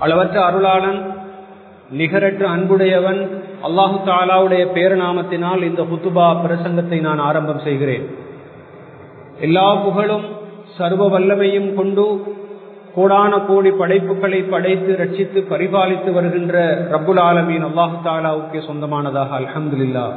அளவற்ற அருளாளன் நிகரற்ற அன்புடையவன் அல்லாஹு தாலாவுடைய பேரநாமத்தினால் இந்த ஹுத்துபா பிரசங்கத்தை நான் ஆரம்பம் செய்கிறேன் எல்லா புகழும் சர்வ வல்லமையும் கொண்டு கோடான கோடி படைப்புகளை படைத்து ரட்சித்து பரிபாலித்து வருகின்ற ரப்புல் ஆலமீன் அல்லாஹு தாலாவுக்கே சொந்தமானதாக அலமதுல்லா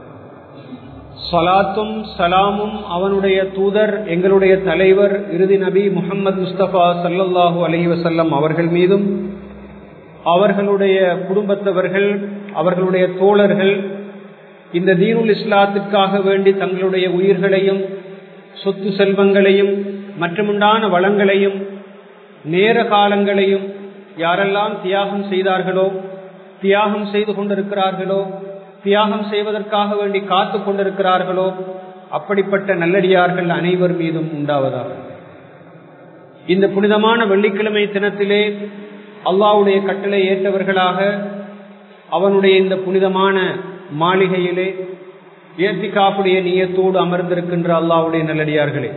சலாத்தும் சலாமும் அவனுடைய தூதர் எங்களுடைய தலைவர் இறுதி நபி முகமது முஸ்தபா சல்லல்லாஹூ அலஹி வசல்லம் அவர்கள் மீதும் அவர்களுடைய குடும்பத்தவர்கள் அவர்களுடைய தோழர்கள் இந்த தீனுல் இஸ்லாத்துக்காக வேண்டி தங்களுடைய உயிர்களையும் சொத்து செல்வங்களையும் மற்றுமுண்டான வளங்களையும் நேர காலங்களையும் யாரெல்லாம் தியாகம் செய்தார்களோ தியாகம் செய்து கொண்டிருக்கிறார்களோ தியாகம் செய்வதற்காக வேண்டி காத்து கொண்டிருக்கிறார்களோ அப்படிப்பட்ட நல்லடியார்கள் அனைவர் மீதும் உண்டாவதாக இந்த புனிதமான வெள்ளிக்கிழமை தினத்திலே அல்லாவுடைய கட்டளை ஏற்றவர்களாக அவனுடைய இந்த புனிதமான மாளிகையிலே ஏத்திகாப்புடைய நீயத்தோடு அமர்ந்திருக்கின்ற அல்லாவுடைய நல்லடியார்களே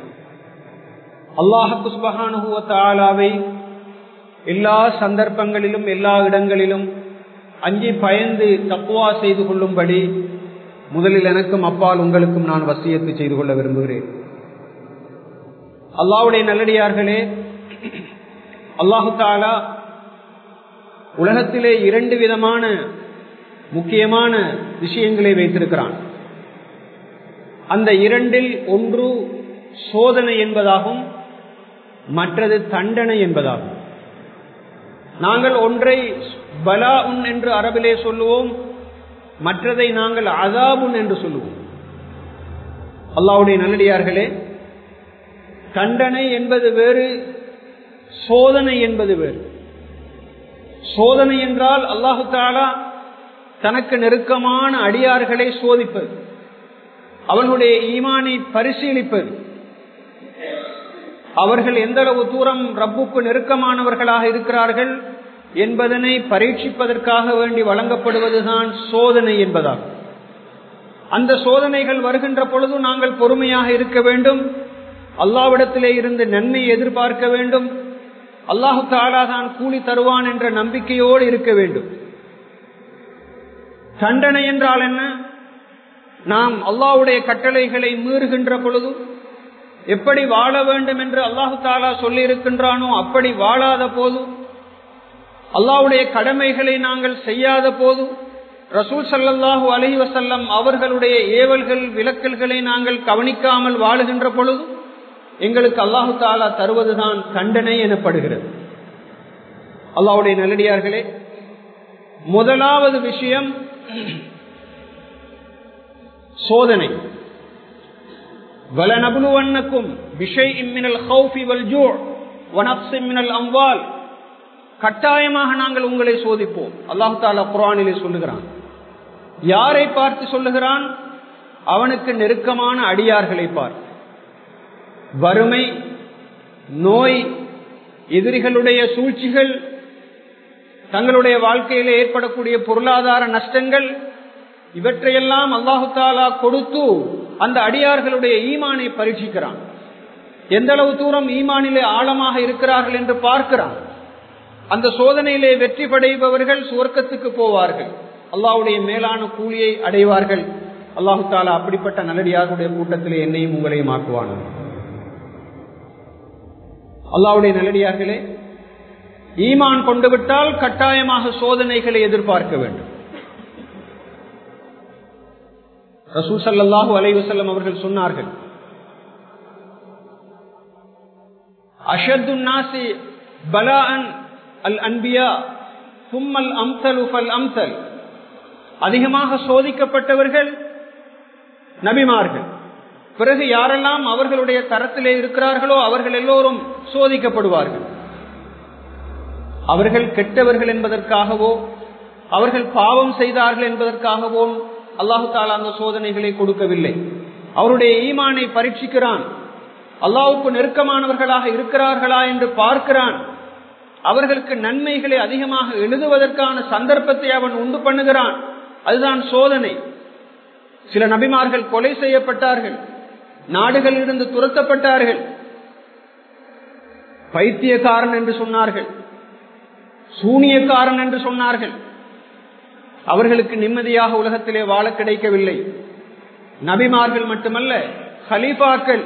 அல்லாஹு சுபகானுகுவத்தாலாவை எல்லா சந்தர்ப்பங்களிலும் எல்லா இடங்களிலும் அஞ்சி பயந்து தப்புவா செய்து கொள்ளும்படி முதலில் எனக்கும் அப்பால் உங்களுக்கும் நான் வசியத்து செய்து கொள்ள விரும்புகிறேன் அல்லாவுடைய நல்லடியார்களே அல்லாஹு தாலா உலகத்திலே இரண்டு விதமான முக்கியமான விஷயங்களை வைத்திருக்கிறான் அந்த இரண்டில் ஒன்று சோதனை என்பதாகும் மற்றது தண்டனை என்பதாகும் நாங்கள் ஒன்றை பலா உன் என்று அரபிலே சொல்லுவோம் மற்றதை நாங்கள் அதாபுன் என்று சொல்லுவோம் அல்லாவுடைய நல்லடியார்களே தண்டனை என்பது வேறு சோதனை என்பது வேறு சோதனை என்றால் அல்லாஹு தாலா தனக்கு நெருக்கமான அடியார்களை சோதிப்பது அவனுடைய ஈமானை பரிசீலிப்பது அவர்கள் எந்த அளவு தூரம் ரப்புக்கு நெருக்கமானவர்களாக இருக்கிறார்கள் என்பதனை பரீட்சிப்பதற்காக வேண்டி வழங்கப்படுவதுதான் சோதனை என்பதாகும் அந்த சோதனைகள் வருகின்ற பொழுது நாங்கள் பொறுமையாக இருக்க வேண்டும் அல்லாவிடத்திலே இருந்து நன்மை எதிர்பார்க்க வேண்டும் அல்லாஹு தாலா தான் கூலி தருவான் என்ற நம்பிக்கையோடு இருக்க வேண்டும் தண்டனை என்றால் என்ன நாம் அல்லாவுடைய கட்டளைகளை மீறுகின்ற பொழுது எப்படி வாழ வேண்டும் என்று அல்லாஹு தாலா சொல்லி இருக்கின்றானோ அப்படி வாழாத போது அல்லாவுடைய கடமைகளை நாங்கள் செய்யாத போது ரசூல் சல்லாஹூ அலஹி வசல்லம் அவர்களுடைய ஏவல்கள் விலக்கல்களை நாங்கள் கவனிக்காமல் வாழுகின்ற பொழுது எங்களுக்கு அல்லாஹு தாலா தருவதுதான் தண்டனை எனப்படுகிறது அல்லாவுடைய நல்லடியார்களே முதலாவது விஷயம் சோதனை வலநபுலுவன்னக்கும் விஷய் இம்மினல் ஹவுஃபி வல் ஜூ வனப்ஸ் மினல் அம்வால் கட்டாயமாக நாங்கள் உங்களை சோதிப்போம் அல்லாஹு தாலா குரானிலே சொல்லுகிறான் யாரை பார்த்து சொல்லுகிறான் அவனுக்கு நெருக்கமான அடியார்களை பார்த்து வறுமை நோய் எதிரிகளுடைய சூழ்ச்சிகள் தங்களுடைய வாழ்க்கையில ஏற்படக்கூடிய பொருளாதார நஷ்டங்கள் இவற்றையெல்லாம் அல்லாஹு தாலா கொடுத்து அந்த அடியார்களுடைய ஈமானை பரீட்சிக்கிறான் எந்த அளவு தூரம் ஈமானிலே ஆழமாக இருக்கிறார்கள் என்று பார்க்கிறான் அந்த சோதனையிலே வெற்றி படைபவர்கள் சுவர்க்கத்துக்கு போவார்கள் அல்லாவுடைய மேலான கூலியை அடைவார்கள் அல்லாஹு தாலா அப்படிப்பட்ட நல்லடியாருடைய கூட்டத்திலே என்னையும் உங்களையும் ஆக்குவான் அல்லாவுடைய நல்லடியார்களே ஈமான் கொண்டு விட்டால் கட்டாயமாக சோதனைகளை எதிர்பார்க்க வேண்டும் ரசூல் சல்லாஹூ அலைவசல்லம் அவர்கள் சொன்னார்கள் அஷத்து நாசி பலான் அல் அன்பியா சும்மல் அம்சல் உஃபல் அம்சல் அதிகமாக சோதிக்கப்பட்டவர்கள் நபிமார்கள் பிறகு யாரெல்லாம் அவர்களுடைய தரத்திலே இருக்கிறார்களோ அவர்கள் எல்லோரும் சோதிக்கப்படுவார்கள் அவர்கள் கெட்டவர்கள் என்பதற்காகவோ அவர்கள் பாவம் செய்தார்கள் என்பதற்காகவோ அல்லாஹு தாலா அந்த சோதனைகளை கொடுக்கவில்லை அவருடைய ஈமானை பரீட்சிக்கிறான் அல்லாவுக்கு நெருக்கமானவர்களாக இருக்கிறார்களா என்று பார்க்கிறான் அவர்களுக்கு நன்மைகளை அதிகமாக எழுதுவதற்கான சந்தர்ப்பத்தை அவன் உண்டு பண்ணுகிறான் அதுதான் சோதனை சில நபிமார்கள் கொலை செய்யப்பட்டார்கள் நாடுகளில் இருந்து துரத்தப்பட்டார்கள் பைத்தியக்காரன் என்று சொன்னார்கள் சூனியக்காரன் என்று சொன்னார்கள் அவர்களுக்கு நிம்மதியாக உலகத்திலே வாழ கிடைக்கவில்லை நபிமார்கள் மட்டுமல்ல ஹலீஃபாக்கள்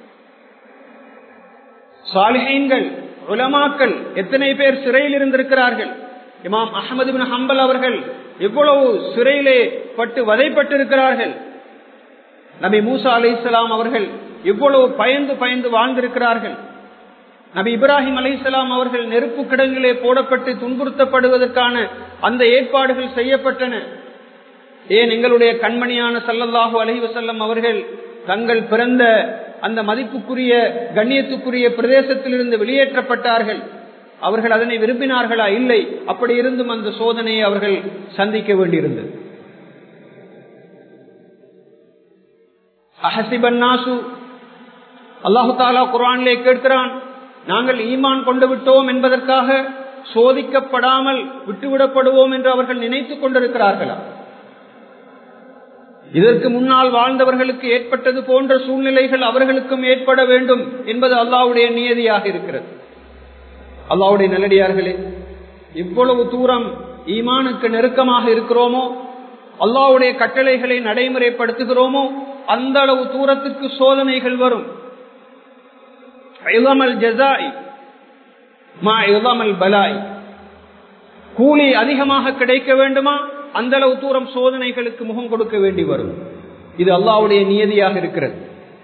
சாலிஹீன்கள் உலமாக்கள் எத்தனை பேர் சிறையில் இருந்திருக்கிறார்கள் இமாம் அஹமது பின் ஹம்பல் அவர்கள் எவ்வளவு சிறையிலே பட்டு வதைப்பட்டிருக்கிறார்கள் நபி மூசா அலி இஸ்லாம் அவர்கள் எவ்வளவு பயந்து பயந்து வாழ்ந்திருக்கிறார்கள் நபி இப்ராஹிம் அலி இஸ்லாம் அவர்கள் நெருப்பு கிடங்கிலே போடப்பட்டு துன்புறுத்தப்படுவதற்கான அந்த ஏற்பாடுகள் செய்யப்பட்டன ஏன் எங்களுடைய கண்மணியான சல்லல்லாஹு அலஹி வசல்லம் அவர்கள் தங்கள் பிறந்த அந்த மதிப்புக்குரிய கண்ணியத்துக்குரிய பிரதேசத்திலிருந்து வெளியேற்றப்பட்டார்கள் அவர்கள் அதனை விரும்பினார்களா இல்லை அப்படி இருந்தும் அந்த சோதனையை அவர்கள் சந்திக்க வேண்டியிருந்தது அஹசிபன்னாசு அல்லாஹு தாலா குரானிலே கேட்கிறான் நாங்கள் ஈமான் கொண்டு விட்டோம் என்பதற்காக சோதிக்கப்படாமல் விட்டுவிடப்படுவோம் என்று அவர்கள் நினைத்துக் கொண்டிருக்கிறார்களா இதற்கு முன்னால் வாழ்ந்தவர்களுக்கு ஏற்பட்டது போன்ற சூழ்நிலைகள் அவர்களுக்கும் ஏற்பட வேண்டும் என்பது அல்லாவுடைய நியதியாக இருக்கிறது அல்லாவுடைய நல்லடியார்களே இவ்வளவு தூரம் ஈமானுக்கு நெருக்கமாக இருக்கிறோமோ அல்லாவுடைய கட்டளைகளை நடைமுறைப்படுத்துகிறோமோ அந்த அளவு தூரத்துக்கு சோதனைகள் வரும் பலாய் கூலி அதிகமாக கிடைக்க வேண்டுமா அந்த அளவு தூரம் சோதனைகளுக்கு முகம் கொடுக்க வேண்டி வரும் இது அல்லாவுடைய நியதியாக இருக்கிறது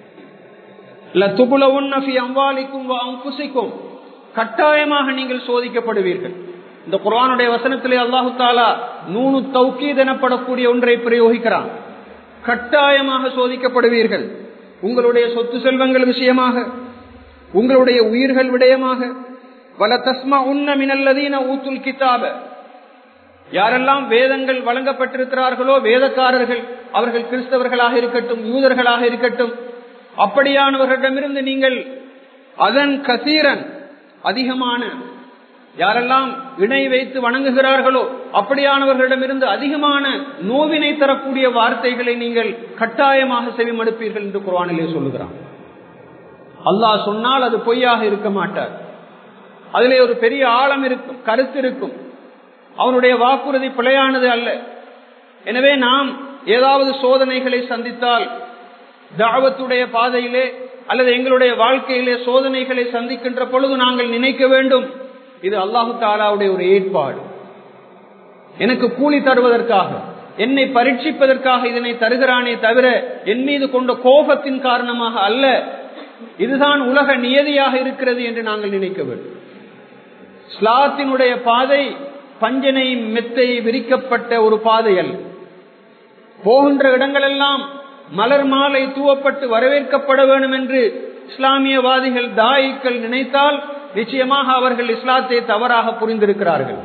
அம்பாலிக்கும் கட்டாயமாக நீங்கள் சோதிக்கப்படுவீர்கள் இந்த குரானுடைய வசனத்திலே அல்லாஹு தாலா நூனு தௌக்கீத் எனப்படக்கூடிய ஒன்றை பிரயோகிக்கிறான் கட்டாயமாக சோதிக்கப்படுவீர்கள் உங்களுடைய சொத்து செல்வங்கள் விஷயமாக உங்களுடைய உயிர்கள் விடயமாக வல தஸ்மா உன்ன மினல்லதீன ஊத்துல் கிதாப யாரெல்லாம் வேதங்கள் வழங்கப்பட்டிருக்கிறார்களோ வேதக்காரர்கள் அவர்கள் கிறிஸ்தவர்களாக இருக்கட்டும் யூதர்களாக இருக்கட்டும் அப்படியானவர்களிடமிருந்து நீங்கள் அதன் கசீரன் அதிகமான யாரெல்லாம் இணை வைத்து வணங்குகிறார்களோ அப்படியானவர்களிடமிருந்து அதிகமான நோவினை தரக்கூடிய வார்த்தைகளை நீங்கள் கட்டாயமாக செவிமடுப்பீர்கள் என்று குரானிலே சொல்லுகிறான் அல்லாஹ் சொன்னால் அது பொய்யாக இருக்க மாட்டார் அதிலே ஒரு பெரிய ஆழம் இருக்கும் கருத்து இருக்கும் அவனுடைய வாக்குறுதி பிழையானது அல்ல எனவே நாம் ஏதாவது சோதனைகளை சந்தித்தால் தாவத்துடைய பாதையிலே அல்லது எங்களுடைய வாழ்க்கையிலே சோதனைகளை சந்திக்கின்ற பொழுது நாங்கள் நினைக்க வேண்டும் இது அல்லாஹு தாலாவுடைய ஒரு ஏற்பாடு எனக்கு கூலி தருவதற்காக என்னை பரீட்சிப்பதற்காக இதனை தருகிறானே தவிர என் மீது கொண்ட கோபத்தின் காரணமாக அல்ல இதுதான் உலக நியதியாக இருக்கிறது என்று நாங்கள் நினைக்க வேண்டும் ஸ்லாத்தினுடைய பாதை பஞ்சனை மெத்தை விரிக்கப்பட்ட ஒரு பாதை அல்ல போகின்ற இடங்களெல்லாம் மலர் மாலை தூவப்பட்டு வரவேற்கப்பட வேண்டும் என்று இஸ்லாமியவாதிகள் தாயிக்கள் நினைத்தால் நிச்சயமாக அவர்கள் இஸ்லாத்தை தவறாக புரிந்திருக்கிறார்கள்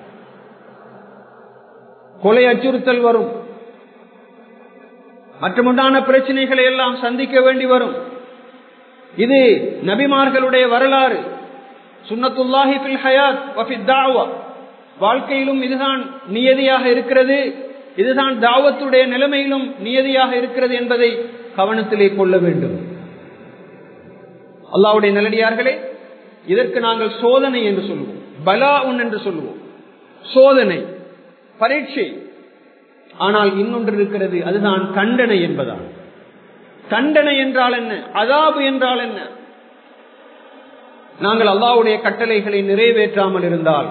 கொலை அச்சுறுத்தல் வரும் மற்றமுண்டான பிரச்சனைகளை எல்லாம் சந்திக்க வேண்டி வரும் இது நபிமார்களுடைய வரலாறு சுன்னத்துல்லாஹி பில் ஹயாத் வஃபித் தாவா வாழ்க்கையிலும் இதுதான் நியதியாக இருக்கிறது இதுதான் தாவத்துடைய நிலைமையிலும் நியதியாக இருக்கிறது என்பதை கவனத்திலே கொள்ள வேண்டும் அல்லாவுடைய நிலடியார்களே இதற்கு நாங்கள் சோதனை என்று சொல்லுவோம் பலா உன் என்று சொல்லுவோம் சோதனை பரீட்சை ஆனால் இன்னொன்று இருக்கிறது அதுதான் தண்டனை என்பதான் தண்டனை என்றால் என்ன அதாபு என்றால் என்ன நாங்கள் அல்லாவுடைய கட்டளைகளை நிறைவேற்றாமல் இருந்தால்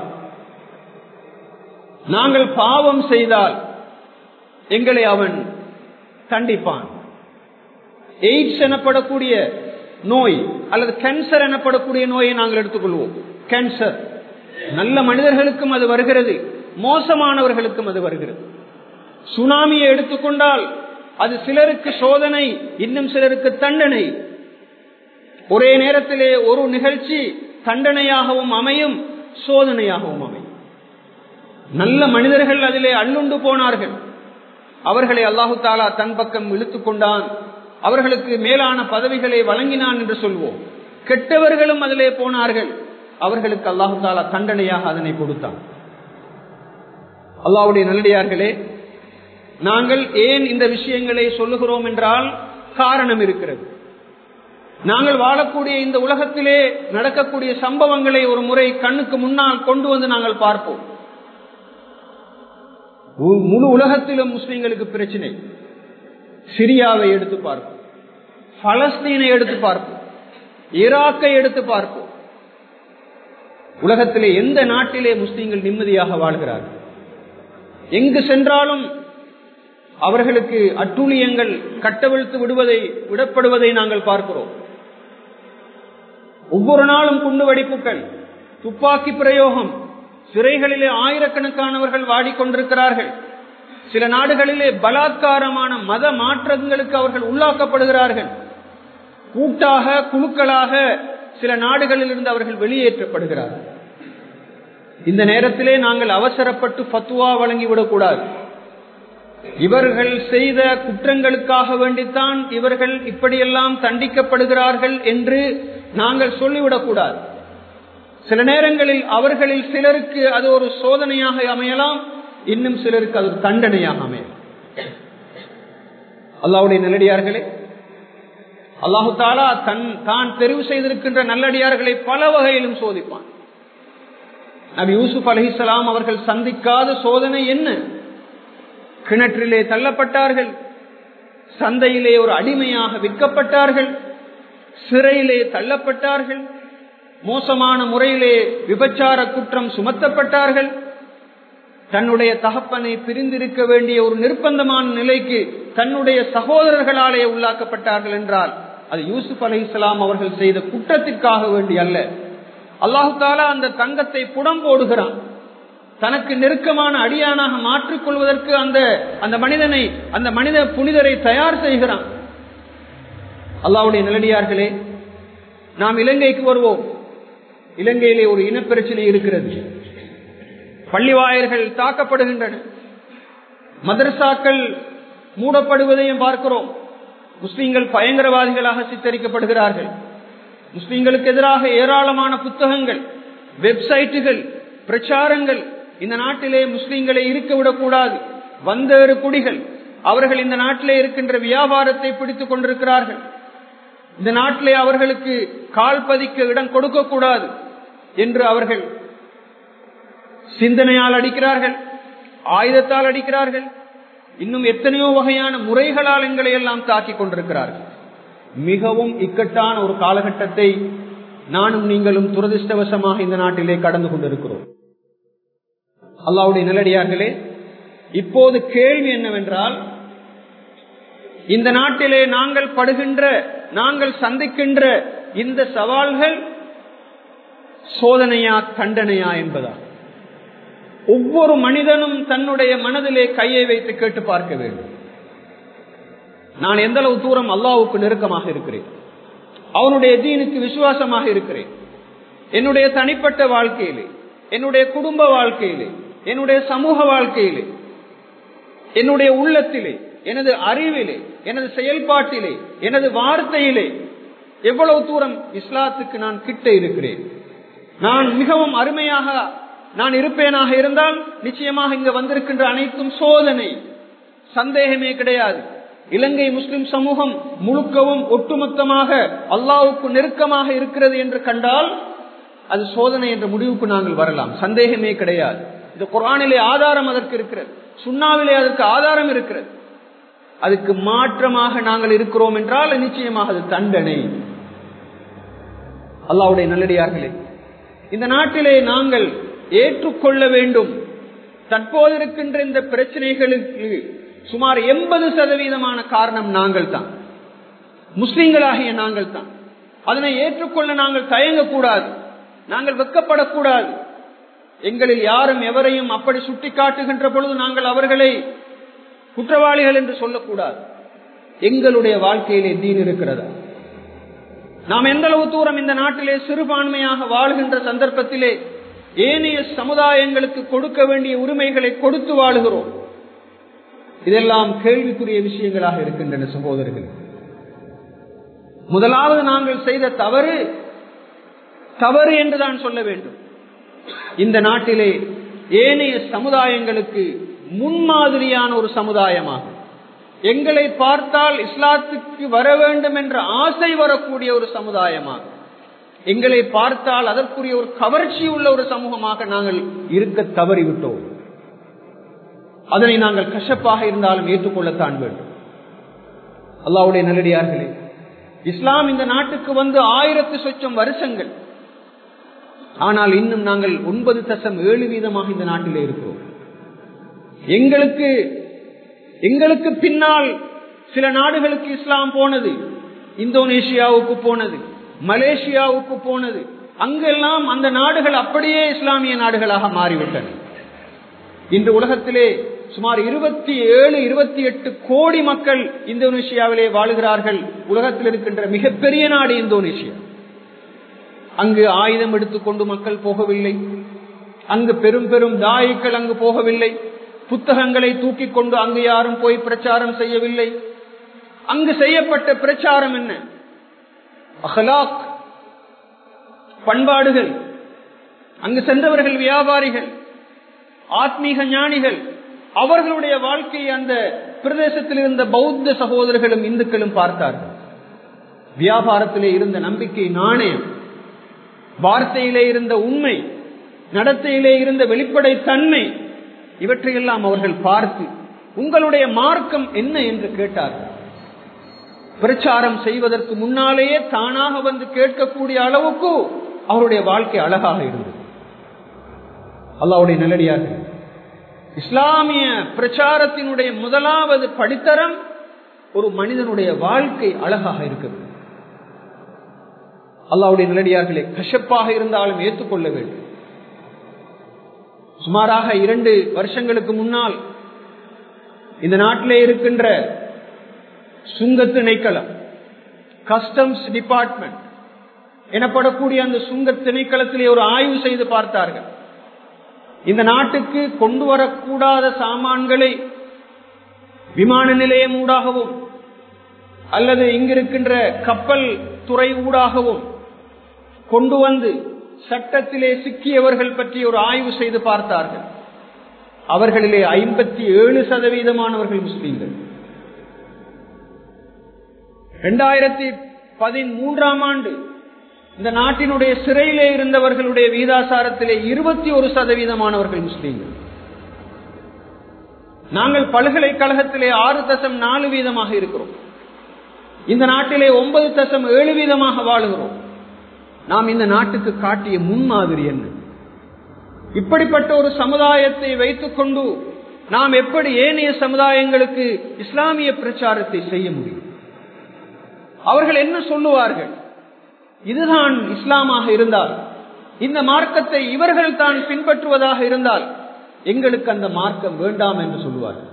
நாங்கள் பாவம் செய்தால் எங்களை அவன் தண்டிப்பான் எய்ட்ஸ் எனப்படக்கூடிய நோய் அல்லது கேன்சர் எனப்படக்கூடிய நோயை நாங்கள் எடுத்துக்கொள்வோம் கேன்சர் நல்ல மனிதர்களுக்கும் அது வருகிறது மோசமானவர்களுக்கும் அது வருகிறது சுனாமியை எடுத்துக்கொண்டால் அது சிலருக்கு சோதனை இன்னும் சிலருக்கு தண்டனை ஒரே நேரத்திலே ஒரு நிகழ்ச்சி தண்டனையாகவும் அமையும் சோதனையாகவும் அமையும் நல்ல மனிதர்கள் அதிலே அள்ளுண்டு போனார்கள் அவர்களை அல்லாஹு தாலா தன் பக்கம் இழுத்துக் கொண்டான் அவர்களுக்கு மேலான பதவிகளை வழங்கினான் என்று சொல்வோம் கெட்டவர்களும் அதிலே போனார்கள் அவர்களுக்கு அல்லாஹு தாலா தண்டனையாக அதனை கொடுத்தான் அல்லாவுடைய நல்லடியார்களே நாங்கள் ஏன் இந்த விஷயங்களை சொல்லுகிறோம் என்றால் காரணம் இருக்கிறது நாங்கள் வாழக்கூடிய இந்த உலகத்திலே நடக்கக்கூடிய சம்பவங்களை ஒரு முறை கண்ணுக்கு முன்னால் கொண்டு வந்து நாங்கள் பார்ப்போம் முழு உலகத்திலும் முஸ்லிம்களுக்கு பிரச்சனை சிரியாவை எடுத்து பார்ப்போம் பலஸ்தீனை எடுத்து பார்ப்போம் ஈராக்கை எடுத்து பார்ப்போம் உலகத்திலே எந்த நாட்டிலே முஸ்லீம்கள் நிம்மதியாக வாழ்கிறார்கள் எங்கு சென்றாலும் அவர்களுக்கு அட்டூழியங்கள் கட்டவிழ்த்து விடுவதை விடப்படுவதை நாங்கள் பார்க்கிறோம் ஒவ்வொரு நாளும் குண்டு வெடிப்புகள் துப்பாக்கி பிரயோகம் சிறைகளிலே ஆயிரக்கணக்கானவர்கள் வாடிக்கொண்டிருக்கிறார்கள் சில நாடுகளிலே பலாத்காரமான மத மாற்றங்களுக்கு அவர்கள் உள்ளாக்கப்படுகிறார்கள் கூட்டாக குழுக்களாக சில நாடுகளில் இருந்து அவர்கள் வெளியேற்றப்படுகிறார்கள் இந்த நேரத்திலே நாங்கள் அவசரப்பட்டு பத்துவா வழங்கிவிடக்கூடாது இவர்கள் செய்த குற்றங்களுக்காக வேண்டித்தான் இவர்கள் இப்படியெல்லாம் தண்டிக்கப்படுகிறார்கள் என்று நாங்கள் சொல்லிவிடக்கூடாது சில நேரங்களில் அவர்களில் சிலருக்கு அது ஒரு சோதனையாக அமையலாம் இன்னும் சிலருக்கு அது தண்டனையாக அமையலாம் அல்லாவுடைய நல்லடியார்களே அல்லாஹு தாலா தன் தான் தெரிவு செய்திருக்கின்ற நல்லடியார்களை பல வகையிலும் சோதிப்பான் நபி யூசுப் அலஹிசலாம் அவர்கள் சந்திக்காத சோதனை என்ன கிணற்றிலே தள்ளப்பட்டார்கள் சந்தையிலே ஒரு அடிமையாக விற்கப்பட்டார்கள் சிறையிலே தள்ளப்பட்டார்கள் மோசமான முறையிலே விபச்சார குற்றம் சுமத்தப்பட்டார்கள் தன்னுடைய தகப்பனை பிரிந்திருக்க வேண்டிய ஒரு நிர்பந்தமான நிலைக்கு தன்னுடைய சகோதரர்களாலே உள்ளாக்கப்பட்டார்கள் என்றால் அது யூசுப் அலி இஸ்லாம் அவர்கள் செய்த குற்றத்திற்காக வேண்டி அல்ல அல்லாஹு தாலா அந்த தங்கத்தை புடம் போடுகிறான் தனக்கு நெருக்கமான அடியானாக மாற்றிக் கொள்வதற்கு அந்த அந்த மனிதனை அந்த மனித புனிதரை தயார் செய்கிறான் அல்லாவுடைய நிலடியார்களே நாம் இலங்கைக்கு வருவோம் இலங்கையிலே ஒரு இனப்பிரச்சனை இருக்கிறது பள்ளிவாயர்கள் தாக்கப்படுகின்றன மதரசாக்கள் மூடப்படுவதையும் பார்க்கிறோம் முஸ்லீம்கள் பயங்கரவாதிகளாக சித்தரிக்கப்படுகிறார்கள் முஸ்லீம்களுக்கு எதிராக ஏராளமான புத்தகங்கள் வெப்சைட்டுகள் பிரச்சாரங்கள் இந்த நாட்டிலே முஸ்லீம்களை இருக்க விடக்கூடாது வந்தேறு குடிகள் அவர்கள் இந்த நாட்டிலே இருக்கின்ற வியாபாரத்தை பிடித்துக் கொண்டிருக்கிறார்கள் இந்த நாட்டிலே அவர்களுக்கு கால் பதிக்க இடம் கொடுக்கக்கூடாது என்று அவர்கள் சிந்தனையால் அடிக்கிறார்கள் ஆயுதத்தால் அடிக்கிறார்கள் இன்னும் எத்தனையோ வகையான முறைகளால் எங்களை எல்லாம் தாக்கிக் கொண்டிருக்கிறார்கள் மிகவும் இக்கட்டான ஒரு காலகட்டத்தை நானும் நீங்களும் துரதிருஷ்டவசமாக இந்த நாட்டிலே கடந்து கொண்டிருக்கிறோம் அல்லாவுடைய நிலடியார்களே இப்போது கேள்வி என்னவென்றால் இந்த நாட்டிலே நாங்கள் படுகின்ற நாங்கள் சந்திக்கின்ற இந்த சவால்கள் சோதனையா தண்டனையா என்பதா ஒவ்வொரு மனிதனும் தன்னுடைய மனதிலே கையை வைத்து கேட்டு பார்க்க வேண்டும் நான் எந்த அளவு தூரம் அல்லாவுக்கு நெருக்கமாக இருக்கிறேன் அவனுடைய தீனுக்கு விசுவாசமாக இருக்கிறேன் என்னுடைய தனிப்பட்ட வாழ்க்கையிலே என்னுடைய குடும்ப வாழ்க்கையிலே என்னுடைய சமூக வாழ்க்கையிலே என்னுடைய உள்ளத்திலே எனது அறிவிலே எனது செயல்பாட்டிலே எனது வார்த்தையிலே எவ்வளவு தூரம் இஸ்லாத்துக்கு நான் கிட்ட இருக்கிறேன் நான் மிகவும் அருமையாக நான் இருப்பேனாக இருந்தால் நிச்சயமாக இங்கு வந்திருக்கின்ற அனைத்தும் சோதனை சந்தேகமே கிடையாது இலங்கை முஸ்லிம் சமூகம் முழுக்கவும் ஒட்டுமொத்தமாக அல்லாவுக்கு நெருக்கமாக இருக்கிறது என்று கண்டால் அது சோதனை என்ற முடிவுக்கு நாங்கள் வரலாம் சந்தேகமே கிடையாது இந்த குரானிலே ஆதாரம் அதற்கு இருக்கிறது சுண்ணாவிலே அதற்கு ஆதாரம் இருக்கிறது அதுக்கு மாற்றமாக நாங்கள் இருக்கிறோம் என்றால் நிச்சயமாக அது தண்டனை அல்லாவுடைய நல்லடியார்களே இந்த நாட்டிலே நாங்கள் ஏற்றுக்கொள்ள வேண்டும் தற்போது இருக்கின்ற இந்த பிரச்சனைகளுக்கு சுமார் எண்பது சதவீதமான காரணம் நாங்கள் தான் முஸ்லிம்களாகிய நாங்கள் தான் அதனை ஏற்றுக்கொள்ள நாங்கள் தயங்கக்கூடாது நாங்கள் வெக்கப்படக்கூடாது எங்களில் யாரும் எவரையும் அப்படி சுட்டி காட்டுகின்ற பொழுது நாங்கள் அவர்களை குற்றவாளிகள் என்று சொல்லக்கூடாது எங்களுடைய வாழ்க்கையிலே தீன் இருக்கிறதா நாம் எந்த அளவு தூரம் இந்த நாட்டிலே சிறுபான்மையாக வாழ்கின்ற சந்தர்ப்பத்திலே ஏனைய சமுதாயங்களுக்கு கொடுக்க வேண்டிய உரிமைகளை கொடுத்து வாழுகிறோம் இதெல்லாம் கேள்விக்குரிய விஷயங்களாக இருக்கின்றன சகோதரர்கள் முதலாவது நாங்கள் செய்த தவறு தவறு என்றுதான் சொல்ல வேண்டும் இந்த நாட்டிலே ஏனைய சமுதாயங்களுக்கு முன்மாதிரியான ஒரு சமுதாயமாக எங்களை பார்த்தால் இஸ்லாத்துக்கு வர வேண்டும் என்ற ஆசை வரக்கூடிய ஒரு சமுதாயமாக எங்களை பார்த்தால் அதற்குரிய ஒரு கவர்ச்சி உள்ள ஒரு சமூகமாக நாங்கள் இருக்க தவறிவிட்டோம் அதனை நாங்கள் கஷப்பாக இருந்தாலும் ஏற்றுக்கொள்ளத்தான் வேண்டும் அல்லாவுடைய நல்லடியார்களே இஸ்லாம் இந்த நாட்டுக்கு வந்து ஆயிரத்து சொச்சம் வருஷங்கள் ஆனால் இன்னும் நாங்கள் ஒன்பது தசம் ஏழு வீதமாக இந்த நாட்டிலே இருக்கிறோம் எங்களுக்கு எங்களுக்கு பின்னால் சில நாடுகளுக்கு இஸ்லாம் போனது இந்தோனேஷியாவுக்கு போனது மலேசியாவுக்கு போனது அங்கெல்லாம் அந்த நாடுகள் அப்படியே இஸ்லாமிய நாடுகளாக மாறிவிட்டன இன்று உலகத்திலே சுமார் இருபத்தி ஏழு இருபத்தி எட்டு கோடி மக்கள் இந்தோனேஷியாவிலே வாழுகிறார்கள் உலகத்தில் இருக்கின்ற மிகப்பெரிய நாடு இந்தோனேஷியா அங்கு ஆயுதம் எடுத்துக்கொண்டு மக்கள் போகவில்லை அங்கு பெரும் பெரும் தாயிக்கள் அங்கு போகவில்லை புத்தகங்களை தூக்கி கொண்டு அங்கு யாரும் போய் பிரச்சாரம் செய்யவில்லை அங்கு செய்யப்பட்ட பிரச்சாரம் என்ன அஹலாக் பண்பாடுகள் அங்கு சென்றவர்கள் வியாபாரிகள் ஆத்மீக ஞானிகள் அவர்களுடைய வாழ்க்கையை அந்த பிரதேசத்தில் இருந்த பௌத்த சகோதரர்களும் இந்துக்களும் பார்த்தார்கள் வியாபாரத்திலே இருந்த நம்பிக்கை நாணயம் வார்த்தையிலே இருந்த உண்மை நடத்தையிலே இருந்த வெளிப்படை தன்மை இவற்றையெல்லாம் அவர்கள் பார்த்து உங்களுடைய மார்க்கம் என்ன என்று கேட்டார்கள் பிரச்சாரம் செய்வதற்கு முன்னாலேயே தானாக வந்து கேட்கக்கூடிய அளவுக்கு அவருடைய வாழ்க்கை அழகாக இருந்தது அல்லாவுடைய நல்லடியார்கள் இஸ்லாமிய பிரச்சாரத்தினுடைய முதலாவது படித்தரம் ஒரு மனிதனுடைய வாழ்க்கை அழகாக இருக்கிறது அல்லாவுடைய நிலடியார்களே கஷப்பாக இருந்தாலும் ஏற்றுக்கொள்ள வேண்டும் சுமாராக இரண்டு வருஷங்களுக்கு முன்னால் இந்த நாட்டிலே இருக்கின்ற சுங்க திணைக்களம் கஸ்டம்ஸ் டிபார்ட்மெண்ட் எனப்படக்கூடிய அந்த சுங்க திணைக்களத்திலே ஒரு ஆய்வு செய்து பார்த்தார்கள் இந்த நாட்டுக்கு கொண்டு வரக்கூடாத சாமான்களை விமான நிலையம் ஊடாகவும் அல்லது இங்கிருக்கின்ற கப்பல் துறை ஊடாகவும் கொண்டு வந்து சட்டத்திலே சிக்கியவர்கள் பற்றி ஒரு ஆய்வு செய்து பார்த்தார்கள் அவர்களிலே ஐம்பத்தி ஏழு சதவீதமானவர்கள் முஸ்லீம்கள் இரண்டாயிரத்தி பதிமூன்றாம் ஆண்டு இந்த நாட்டினுடைய சிறையிலே இருந்தவர்களுடைய வீதாசாரத்திலே இருபத்தி ஒரு சதவீதமானவர்கள் முஸ்லீம்கள் நாங்கள் பல்கலைக்கழகத்திலே ஆறு தசம் நாலு வீதமாக இருக்கிறோம் இந்த நாட்டிலே ஒன்பது தசம் ஏழு வீதமாக வாழுகிறோம் நாம் இந்த நாட்டுக்கு காட்டிய முன்மாதிரி என்ன இப்படிப்பட்ட ஒரு சமுதாயத்தை வைத்துக் கொண்டு நாம் எப்படி ஏனைய சமுதாயங்களுக்கு இஸ்லாமிய பிரச்சாரத்தை செய்ய முடியும் அவர்கள் என்ன சொல்லுவார்கள் இதுதான் இஸ்லாமாக இருந்தால் இந்த மார்க்கத்தை இவர்கள் தான் பின்பற்றுவதாக இருந்தால் எங்களுக்கு அந்த மார்க்கம் வேண்டாம் என்று சொல்லுவார்கள்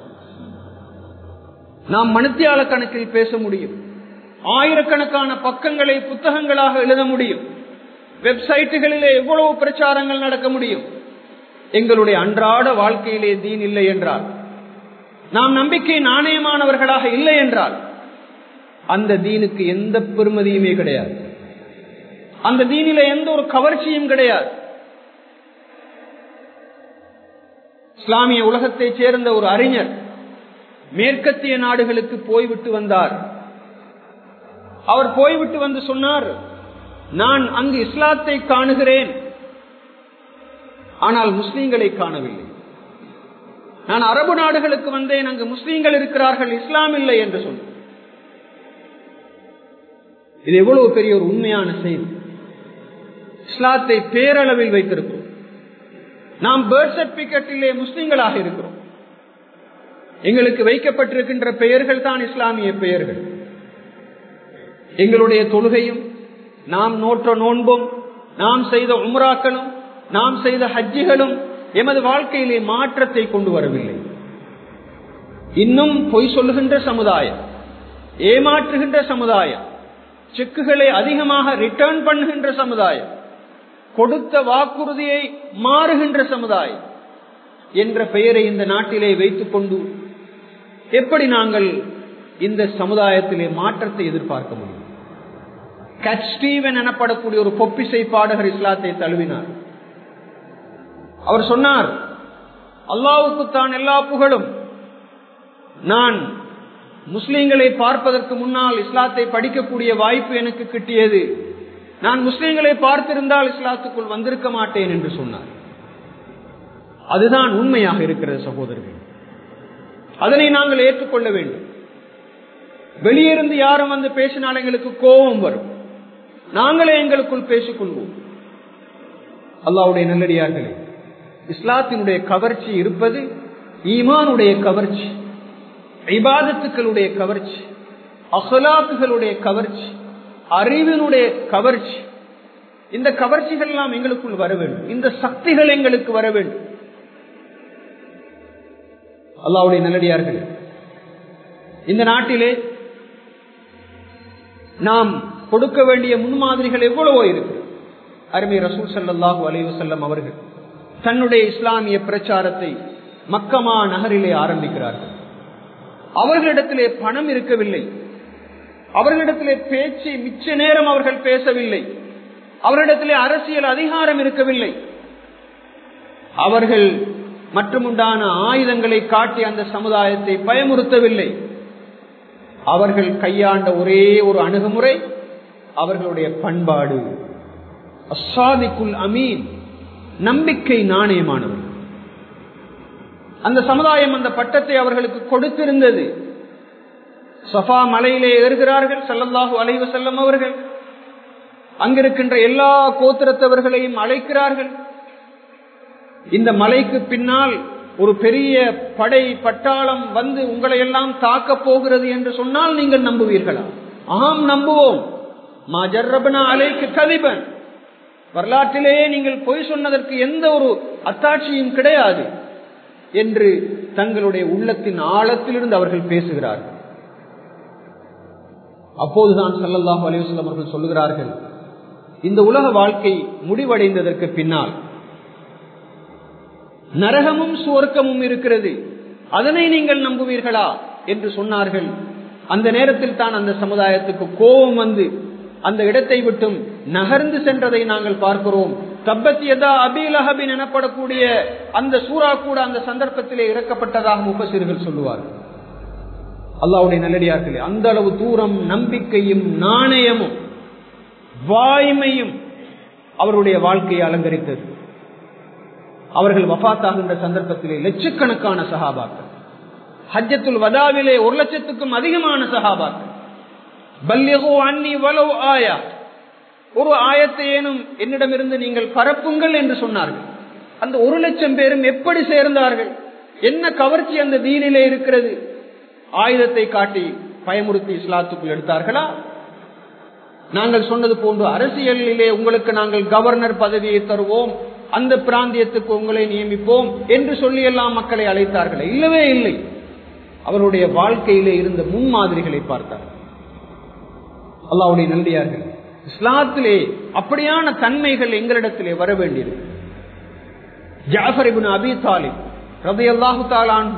நாம் மனுத்தியால கணக்கில் பேச முடியும் ஆயிரக்கணக்கான பக்கங்களை புத்தகங்களாக எழுத முடியும் வெப்சைட்டுகளிலே எவ்வளவு பிரச்சாரங்கள் நடக்க முடியும் எங்களுடைய அன்றாட வாழ்க்கையிலே தீன் இல்லை என்றால் நாம் நம்பிக்கை நாணயமானவர்களாக இல்லை என்றால் அந்த தீனுக்கு எந்த பெருமதியுமே கிடையாது அந்த தீனில எந்த ஒரு கவர்ச்சியும் கிடையாது இஸ்லாமிய உலகத்தைச் சேர்ந்த ஒரு அறிஞர் மேற்கத்திய நாடுகளுக்கு போய்விட்டு வந்தார் அவர் போய்விட்டு வந்து சொன்னார் நான் அங்கு இஸ்லாத்தை காணுகிறேன் ஆனால் முஸ்லீம்களை காணவில்லை நான் அரபு நாடுகளுக்கு வந்தேன் அங்கு முஸ்லீம்கள் இருக்கிறார்கள் இஸ்லாம் இல்லை என்று சொன்ன இது எவ்வளவு பெரிய ஒரு உண்மையான செய்தி இஸ்லாத்தை பேரளவில் வைத்திருக்கிறோம் நாம் பேர்த் சர்டிபிகேட்டிலே முஸ்லீம்களாக இருக்கிறோம் எங்களுக்கு வைக்கப்பட்டிருக்கின்ற பெயர்கள் தான் இஸ்லாமிய பெயர்கள் எங்களுடைய தொழுகையும் நாம் நோற்ற நோன்பும் நாம் செய்த உம்ராக்களும் நாம் செய்த ஹஜ்ஜிகளும் எமது வாழ்க்கையிலே மாற்றத்தை கொண்டு வரவில்லை இன்னும் பொய் சொல்லுகின்ற சமுதாயம் ஏமாற்றுகின்ற சமுதாயம் செக்குகளை அதிகமாக ரிட்டர்ன் பண்ணுகின்ற சமுதாயம் கொடுத்த வாக்குறுதியை மாறுகின்ற சமுதாயம் என்ற பெயரை இந்த நாட்டிலே வைத்துக் கொண்டு எப்படி நாங்கள் இந்த சமுதாயத்திலே மாற்றத்தை எதிர்பார்க்க முடியும் கட் ஸ்டீவன் எனப்படக்கூடிய ஒரு பொப்பிசை பாடகர் இஸ்லாத்தை தழுவினார் அவர் சொன்னார் அல்லாவுக்குத்தான் எல்லா புகழும் நான் முஸ்லீம்களை பார்ப்பதற்கு முன்னால் இஸ்லாத்தை படிக்கக்கூடிய வாய்ப்பு எனக்கு கிட்டியது நான் முஸ்லீம்களை பார்த்திருந்தால் இஸ்லாத்துக்குள் வந்திருக்க மாட்டேன் என்று சொன்னார் அதுதான் உண்மையாக இருக்கிறது சகோதரர்கள் அதனை நாங்கள் ஏற்றுக்கொள்ள வேண்டும் வெளியிருந்து யாரும் வந்து பேசினால் எங்களுக்கு கோபம் வரும் நாங்களே எங்களுக்குள் பேசிக்கொள்வோம் அல்லாவுடைய நல்லடியார்களே இஸ்லாத்தினுடைய கவர்ச்சி இருப்பது ஈமானுடைய கவர்ச்சி இபாதத்துக்களுடைய கவர்ச்சி அகலாக்குகளுடைய கவர்ச்சி அறிவினுடைய கவர்ச்சி இந்த கவர்ச்சிகள் எல்லாம் எங்களுக்குள் வர வேண்டும் இந்த சக்திகள் எங்களுக்கு வர வேண்டும் அல்லாவுடைய நல்லடியார்களே இந்த நாட்டிலே நாம் கொடுக்க வேண்டிய முன்மாதிரிகள் எவ்வளவோ இருக்கு அருமை ரசூல் சல்லாஹூ அலைவசல்லம் அவர்கள் தன்னுடைய இஸ்லாமிய பிரச்சாரத்தை மக்கமா நகரிலே ஆரம்பிக்கிறார்கள் அவர்களிடத்திலே பணம் இருக்கவில்லை அவர்களிடத்திலே பேச்சு மிச்ச நேரம் அவர்கள் பேசவில்லை அவர்களிடத்திலே அரசியல் அதிகாரம் இருக்கவில்லை அவர்கள் மற்றுமுண்டான ஆயுதங்களை காட்டி அந்த சமுதாயத்தை பயமுறுத்தவில்லை அவர்கள் கையாண்ட ஒரே ஒரு அணுகுமுறை அவர்களுடைய பண்பாடு அசாதிக்குல் அமீன் நம்பிக்கை நாணயமானவர் அந்த சமுதாயம் அந்த பட்டத்தை அவர்களுக்கு கொடுத்திருந்தது சஃபா மலையிலே ஏறுகிறார்கள் சல்லல்லாஹு அலைவ செல்லம் அவர்கள் அங்கிருக்கின்ற எல்லா கோத்திரத்தவர்களையும் அழைக்கிறார்கள் இந்த மலைக்கு பின்னால் ஒரு பெரிய படை பட்டாளம் வந்து உங்களை எல்லாம் தாக்க போகிறது என்று சொன்னால் நீங்கள் நம்புவீர்களா ஆம் நம்புவோம் மா ஜர்ரபனா அலைக்கு கதிபன் வரலாற்றிலேயே நீங்கள் பொய் சொன்னதற்கு எந்த ஒரு அத்தாட்சியும் கிடையாது என்று தங்களுடைய உள்ளத்தின் ஆழத்திலிருந்து அவர்கள் பேசுகிறார்கள் அப்போதுதான் சல்லல்லாஹு அலிவசல்லம் அவர்கள் சொல்லுகிறார்கள் இந்த உலக வாழ்க்கை முடிவடைந்ததற்கு பின்னால் நரகமும் சுவர்க்கமும் இருக்கிறது அதனை நீங்கள் நம்புவீர்களா என்று சொன்னார்கள் அந்த நேரத்தில் தான் அந்த சமுதாயத்துக்கு கோபம் வந்து அந்த இடத்தை விட்டும் நகர்ந்து சென்றதை நாங்கள் பார்க்கிறோம் தப்பத்தியதா அபிலஹபின் எனப்படக்கூடிய அந்த சூறா கூட அந்த சந்தர்ப்பத்திலே இறக்கப்பட்டதாக முப்பசிறுகள் சொல்லுவார்கள் அல்லாவுடைய நல்லடியார்களே அந்த அளவு தூரம் நம்பிக்கையும் நாணயமும் வாய்மையும் அவருடைய வாழ்க்கையை அலங்கரித்தது அவர்கள் வஃத்தாகின்ற சந்தர்ப்பத்திலே லட்சக்கணக்கான சகாபாக்கள் ஹஜ்ஜத்துல் வதாவிலே ஒரு லட்சத்துக்கும் அதிகமான சகாபாக்கள் பல்யகோ அன்னி வலவு ஆயா ஒரு ஆயத்தை ஏனும் என்னிடமிருந்து நீங்கள் பரப்புங்கள் என்று சொன்னார்கள் அந்த ஒரு லட்சம் பேரும் எப்படி சேர்ந்தார்கள் என்ன கவர்ச்சி அந்த தீனிலே இருக்கிறது ஆயுதத்தை காட்டி பயமுறுத்தி இஸ்லாத்துக்குள் எடுத்தார்களா நாங்கள் சொன்னது போன்று அரசியலிலே உங்களுக்கு நாங்கள் கவர்னர் பதவியை தருவோம் அந்த பிராந்தியத்துக்கு உங்களை நியமிப்போம் என்று சொல்லி எல்லாம் மக்களை அழைத்தார்கள் இல்லவே இல்லை அவருடைய வாழ்க்கையிலே இருந்த முன்மாதிரிகளை பார்த்தார் அல்லாவுடைய நல்லியார்கள் இஸ்லாத்திலே அப்படியான தன்மைகள் எங்களிடத்திலே வர வேண்டியிருக்கு ஜாஃபர் இபின் அபி தாலிப் ரபி அல்லாஹு தாலான்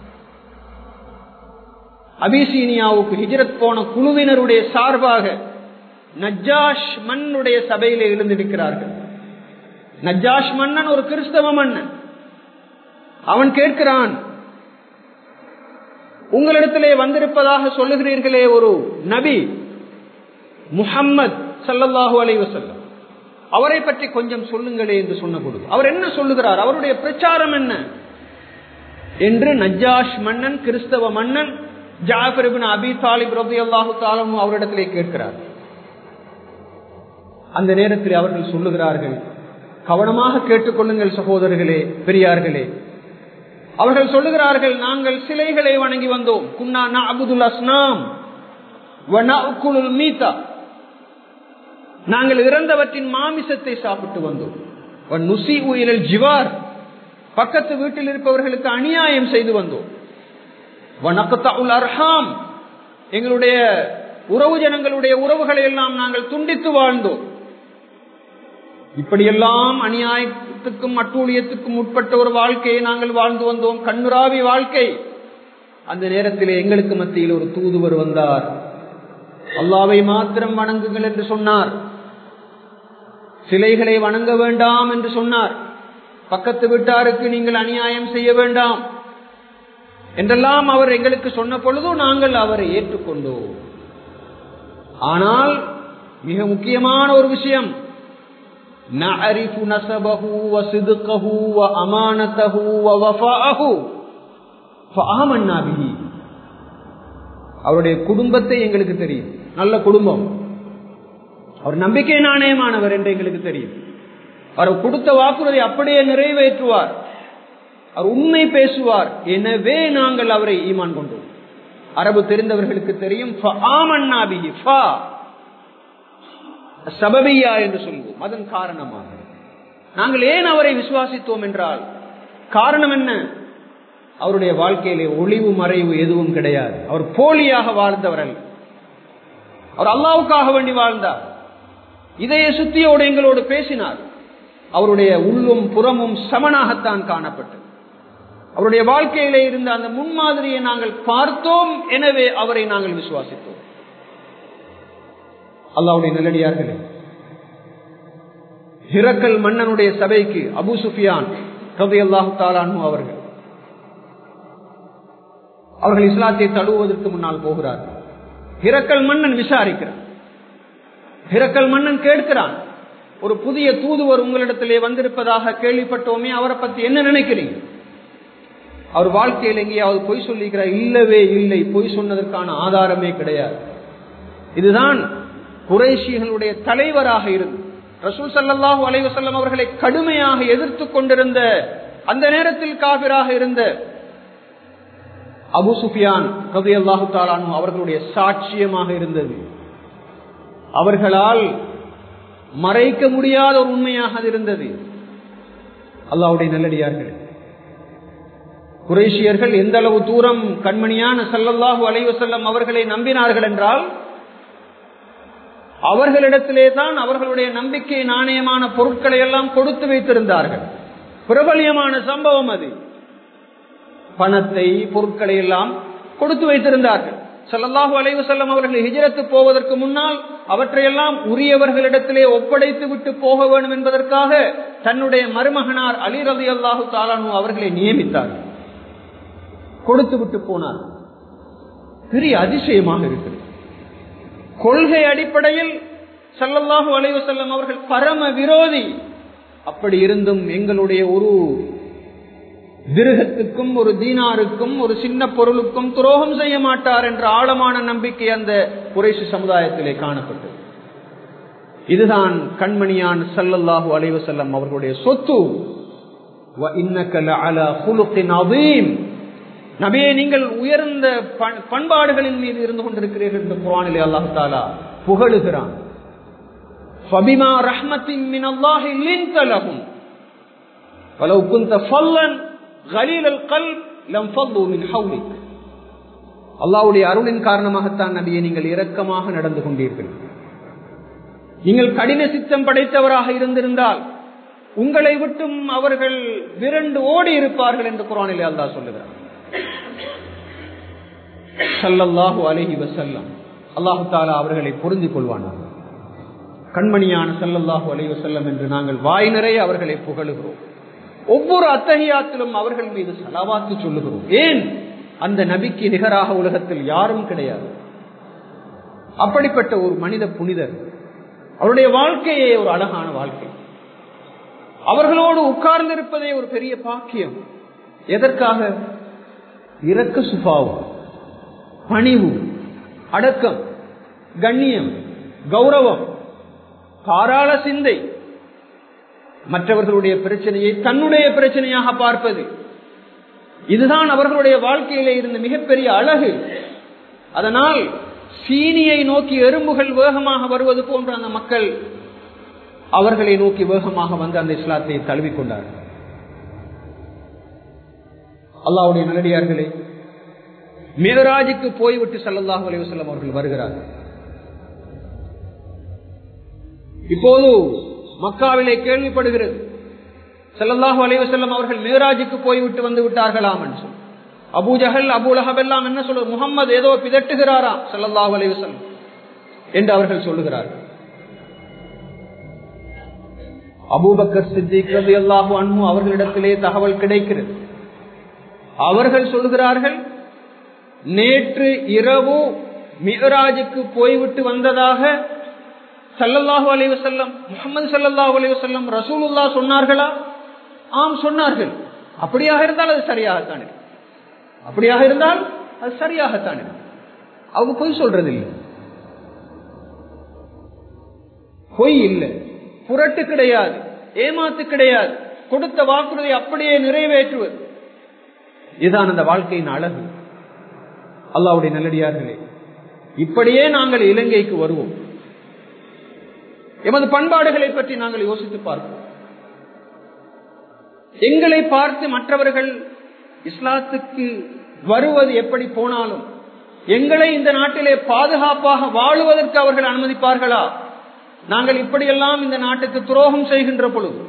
அபிசீனியாவுக்கு ஹிஜரத் போன குழுவினருடைய சார்பாக நஜாஷ் மன்னுடைய சபையிலே எழுந்திருக்கிறார்கள் நஜாஷ் மன்னன் ஒரு கிறிஸ்தவ மன்னன் அவன் கேட்கிறான் உங்களிடத்திலே வந்திருப்பதாக சொல்லுகிறீர்களே ஒரு நபி முஹம்மத் சல்லல்லாஹு அலைவசல்லம் அவரை பற்றி கொஞ்சம் சொல்லுங்களே என்று சொன்ன பொழுது அவர் என்ன சொல்லுகிறார் அவருடைய பிரச்சாரம் என்ன என்று நஜாஷ் மன்னன் கிறிஸ்தவ மன்னன் ஜாஃபரிபின் அபி தாலிப் ரபி அல்லாஹு தாலும் அவரிடத்திலே கேட்கிறார் அந்த நேரத்தில் அவர்கள் சொல்லுகிறார்கள் கவனமாக கேட்டுக்கொள்ளுங்கள் சகோதரர்களே பெரியார்களே அவர்கள் சொல்லுகிறார்கள் நாங்கள் சிலைகளை வணங்கி வந்தோம் குன்னா அபுதுல் அஸ்னாம் மீதா நாங்கள் இறந்தவற்றின் மாமிசத்தை சாப்பிட்டு வந்தோம் நுசி உயிரில் ஜிவார் பக்கத்து வீட்டில் இருப்பவர்களுக்கு அநியாயம் செய்து வந்தோம் வணக்கத்தாவுல் அர்ஹாம் எங்களுடைய உறவு ஜனங்களுடைய உறவுகளை எல்லாம் நாங்கள் துண்டித்து வாழ்ந்தோம் இப்படியெல்லாம் அநியாயத்துக்கும் அட்டூழியத்துக்கும் உட்பட்ட ஒரு வாழ்க்கையை நாங்கள் வாழ்ந்து வந்தோம் கண்ணுராவி வாழ்க்கை அந்த நேரத்தில் எங்களுக்கு மத்தியில் ஒரு தூதுவர் வந்தார் அல்லாவை மாத்திரம் வணங்குங்கள் என்று சொன்னார் சிலைகளை வணங்க வேண்டாம் என்று சொன்னார் பக்கத்து வீட்டாருக்கு நீங்கள் அநியாயம் செய்ய வேண்டாம் என்றெல்லாம் அவர் எங்களுக்கு சொன்ன பொழுது நாங்கள் அவரை ஏற்றுக்கொண்டோம் ஆனால் மிக முக்கியமான ஒரு விஷயம் نعرف نسبه وصدقه وأمانته ووفاءه فآمنا به அவருடைய குடும்பத்தை எங்களுக்கு தெரியும் நல்ல குடும்பம் அவர் நம்பிக்கை நாணயமானவர் என்று எங்களுக்கு தெரியும் அவர் கொடுத்த வாக்குறுதி அப்படியே நிறைவேற்றுவார் அவர் உண்மை பேசுவார் எனவே நாங்கள் அவரை ஈமான் கொண்டோம் அரபு தெரிந்தவர்களுக்கு தெரியும் சபபியா என்று சொல்வோம் அதன் காரணமாக நாங்கள் ஏன் அவரை விசுவாசித்தோம் என்றால் காரணம் என்ன அவருடைய வாழ்க்கையிலே ஒளிவு மறைவு எதுவும் கிடையாது அவர் போலியாக வாழ்ந்தவர் அல்ல அவர் அல்லாவுக்காக வேண்டி வாழ்ந்தார் இதய சுத்தியோடு எங்களோடு பேசினார் அவருடைய உள்ளும் புறமும் சமனாகத்தான் காணப்பட்டது அவருடைய வாழ்க்கையிலே இருந்த அந்த முன்மாதிரியை நாங்கள் பார்த்தோம் எனவே அவரை நாங்கள் விசுவாசித்தோம் அல்லாவுடைய நல்லடியார்களே ஹிரக்கல் மன்னனுடைய சபைக்கு அபு சுஃபியான் கவி அல்லாஹு தாலானு அவர்கள் அவர்கள் இஸ்லாத்தை தழுவுவதற்கு முன்னால் போகிறார் ஹிரக்கல் மன்னன் விசாரிக்கிறான் ஹிரக்கல் மன்னன் கேட்கிறான் ஒரு புதிய தூதுவர் உங்களிடத்திலே வந்திருப்பதாக கேள்விப்பட்டோமே அவரை பத்தி என்ன நினைக்கிறீங்க அவர் வாழ்க்கையில் எங்கேயாவது பொய் சொல்லிக்கிறார் இல்லவே இல்லை பொய் சொன்னதற்கான ஆதாரமே கிடையாது இதுதான் குறைஷிகளுடைய தலைவராக இருந்து ரசூல் சல்லாஹூ அலைவசல்லம் அவர்களை கடுமையாக எதிர்த்து கொண்டிருந்த அந்த நேரத்தில் காவிராக இருந்த அபு சுஃபியான் கவி அல்லாஹு தாலானு அவர்களுடைய சாட்சியமாக இருந்தது அவர்களால் மறைக்க முடியாத ஒரு உண்மையாக அது இருந்தது அல்லாவுடைய நல்லடியார்கள் குரேஷியர்கள் எந்த அளவு தூரம் கண்மணியான சல்லல்லாஹு அலைவசல்லம் அவர்களை நம்பினார்கள் என்றால் அவர்களிடத்திலே தான் அவர்களுடைய நம்பிக்கை நாணயமான பொருட்களை எல்லாம் கொடுத்து வைத்திருந்தார்கள் பிரபலியமான சம்பவம் அது பணத்தை பொருட்களை எல்லாம் கொடுத்து வைத்திருந்தார்கள் சல்லல்லாஹு அலைவு செல்லம் அவர்கள் ஹிஜரத்து போவதற்கு முன்னால் அவற்றையெல்லாம் உரியவர்களிடத்திலே ஒப்படைத்து விட்டு போக வேண்டும் என்பதற்காக தன்னுடைய மருமகனார் அலி ரதி அல்லாஹு தாலானு அவர்களை நியமித்தார்கள் கொடுத்து விட்டு போனார் பெரிய அதிசயமாக இருக்கிறது கொள்கை அடிப்படையில் சல்லல்லாஹு அலைவு செல்லம் அவர்கள் பரம விரோதி அப்படி இருந்தும் எங்களுடைய ஒரு திருகத்துக்கும் ஒரு தீனாருக்கும் ஒரு சின்ன பொருளுக்கும் துரோகம் செய்ய மாட்டார் என்ற ஆழமான நம்பிக்கை அந்த குறைசி சமுதாயத்திலே காணப்பட்டது இதுதான் கண்மணியான் சல்லல்லாஹு அலைவு செல்லம் அவர்களுடைய சொத்து நபியை நீங்கள் உயர்ந்த பண்பாடுகளின் மீது இருந்து கொண்டிருக்கிறீர்கள் என்று குரானிலே அல்லாஹு தாலா புகழுகிறான் فبما رحمة من الله لنت لهم ولو كنت فظا غليل القلب لم فضوا من حولك அல்லாவுடைய அருளின் காரணமாகத்தான் நபியை நீங்கள் இரக்கமாக நடந்து கொண்டீர்கள் நீங்கள் கடின சித்தம் படைத்தவராக இருந்திருந்தால் உங்களை விட்டும் அவர்கள் விரண்டு ஓடி இருப்பார்கள் என்று குரானிலே அல்லாஹ் சொல்லுகிறார் சல்லல்லாஹு அலஹி வசல்லம் அல்லாஹு தாலா அவர்களை பொருந்திக் கொள்வானார் கண்மணியான சல்லல்லாஹு அலைஹி வசல்லம் என்று நாங்கள் வாய் நிறைய அவர்களை புகழுகிறோம் ஒவ்வொரு அத்தகையாத்திலும் அவர்கள் மீது சலாவாத்து சொல்லுகிறோம் ஏன் அந்த நபிக்கு நிகராக உலகத்தில் யாரும் கிடையாது அப்படிப்பட்ட ஒரு மனித புனிதர் அவருடைய வாழ்க்கையே ஒரு அழகான வாழ்க்கை அவர்களோடு உட்கார்ந்திருப்பதே ஒரு பெரிய பாக்கியம் எதற்காக இரக்க சுபாவம் பணிவு அடக்கம் கண்ணியம் கௌரவம் தாராள சிந்தை மற்றவர்களுடைய பிரச்சனையை தன்னுடைய பிரச்சனையாக பார்ப்பது இதுதான் அவர்களுடைய வாழ்க்கையிலே இருந்த மிகப்பெரிய அழகு அதனால் சீனியை நோக்கி எறும்புகள் வேகமாக வருவது போன்ற அந்த மக்கள் அவர்களை நோக்கி வேகமாக வந்து அந்த இஸ்லாத்தை தழுவிக்கொண்டார்கள் அல்லாவுடைய நல்லடியார்களே மேகராஜுக்கு போய்விட்டு சல்லல்லாஹு அலைவசல்லம் அவர்கள் வருகிறார்கள் இப்போது மக்காவிலே கேள்விப்படுகிறது செல்லல்லாஹு அலைவசல்லம் அவர்கள் மேராஜுக்கு போய்விட்டு வந்து விட்டார்களாம் என்று சொல்லி அபூஜஹல் அபுலஹப் எல்லாம் என்ன சொல்ல முகம்மது ஏதோ பிதட்டுகிறாராம் செல்லல்லாஹு அலைவசல்லம் என்று அவர்கள் சொல்லுகிறார்கள் அபூபக்கர் சித்திக் ரதி அல்லாஹு அன்பு அவர்களிடத்திலே தகவல் கிடைக்கிறது அவர்கள் சொல்லுகிறார்கள் நேற்று இரவு மிகராஜுக்கு போய்விட்டு வந்ததாக சல்லல்லாஹு அலைஹி வஸல்லம் முகமது சல்லல்லாஹு அலைஹி வஸல்லம் ரசூலுல்லா சொன்னார்களா ஆம் சொன்னார்கள் அப்படியாக இருந்தால் அது சரியாகத்தான் இருக்கும். அப்படியாக இருந்தால் அது சரியாகத்தான் இருக்கும். அவங்க பொய் சொல்றது இல்லை பொய் இல்லை புரட்டு கிடையாது ஏமாத்து கிடையாது கொடுத்த வாக்குறுதி அப்படியே நிறைவேற்றுவது இதுதான் அந்த வாழ்க்கையின் அழகு அல்லாவுடைய நல்லடியார்களே இப்படியே நாங்கள் இலங்கைக்கு வருவோம் எமது பண்பாடுகளை பற்றி நாங்கள் யோசித்து பார்ப்போம் எங்களை பார்த்து மற்றவர்கள் இஸ்லாத்துக்கு வருவது எப்படி போனாலும் எங்களை இந்த நாட்டிலே பாதுகாப்பாக வாழுவதற்கு அவர்கள் அனுமதிப்பார்களா நாங்கள் இப்படியெல்லாம் இந்த நாட்டுக்கு துரோகம் செய்கின்ற பொழுது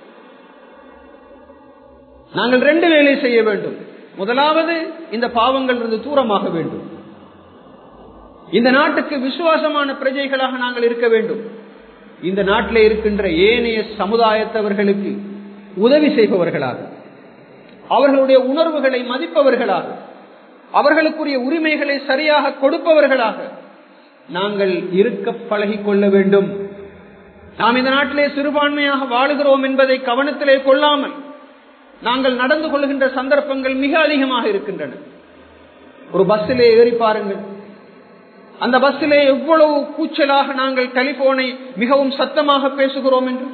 நாங்கள் ரெண்டு வேலை செய்ய வேண்டும் முதலாவது இந்த பாவங்கள் இருந்து தூரமாக வேண்டும் இந்த நாட்டுக்கு விசுவாசமான பிரஜைகளாக நாங்கள் இருக்க வேண்டும் இந்த நாட்டில் இருக்கின்ற ஏனைய சமுதாயத்தவர்களுக்கு உதவி செய்பவர்களாக அவர்களுடைய உணர்வுகளை மதிப்பவர்களாக அவர்களுக்குரிய உரிமைகளை சரியாக கொடுப்பவர்களாக நாங்கள் இருக்க பழகி கொள்ள வேண்டும் நாம் இந்த நாட்டிலே சிறுபான்மையாக வாழுகிறோம் என்பதை கவனத்திலே கொள்ளாமல் நாங்கள் நடந்து கொள்கின்ற சந்தர்ப்பங்கள் மிக அதிகமாக இருக்கின்றன ஒரு பஸ்ஸிலே ஏறி பாருங்கள் அந்த பஸ்ஸிலே எவ்வளவு கூச்சலாக நாங்கள் டெலிபோனை மிகவும் சத்தமாக பேசுகிறோம் என்று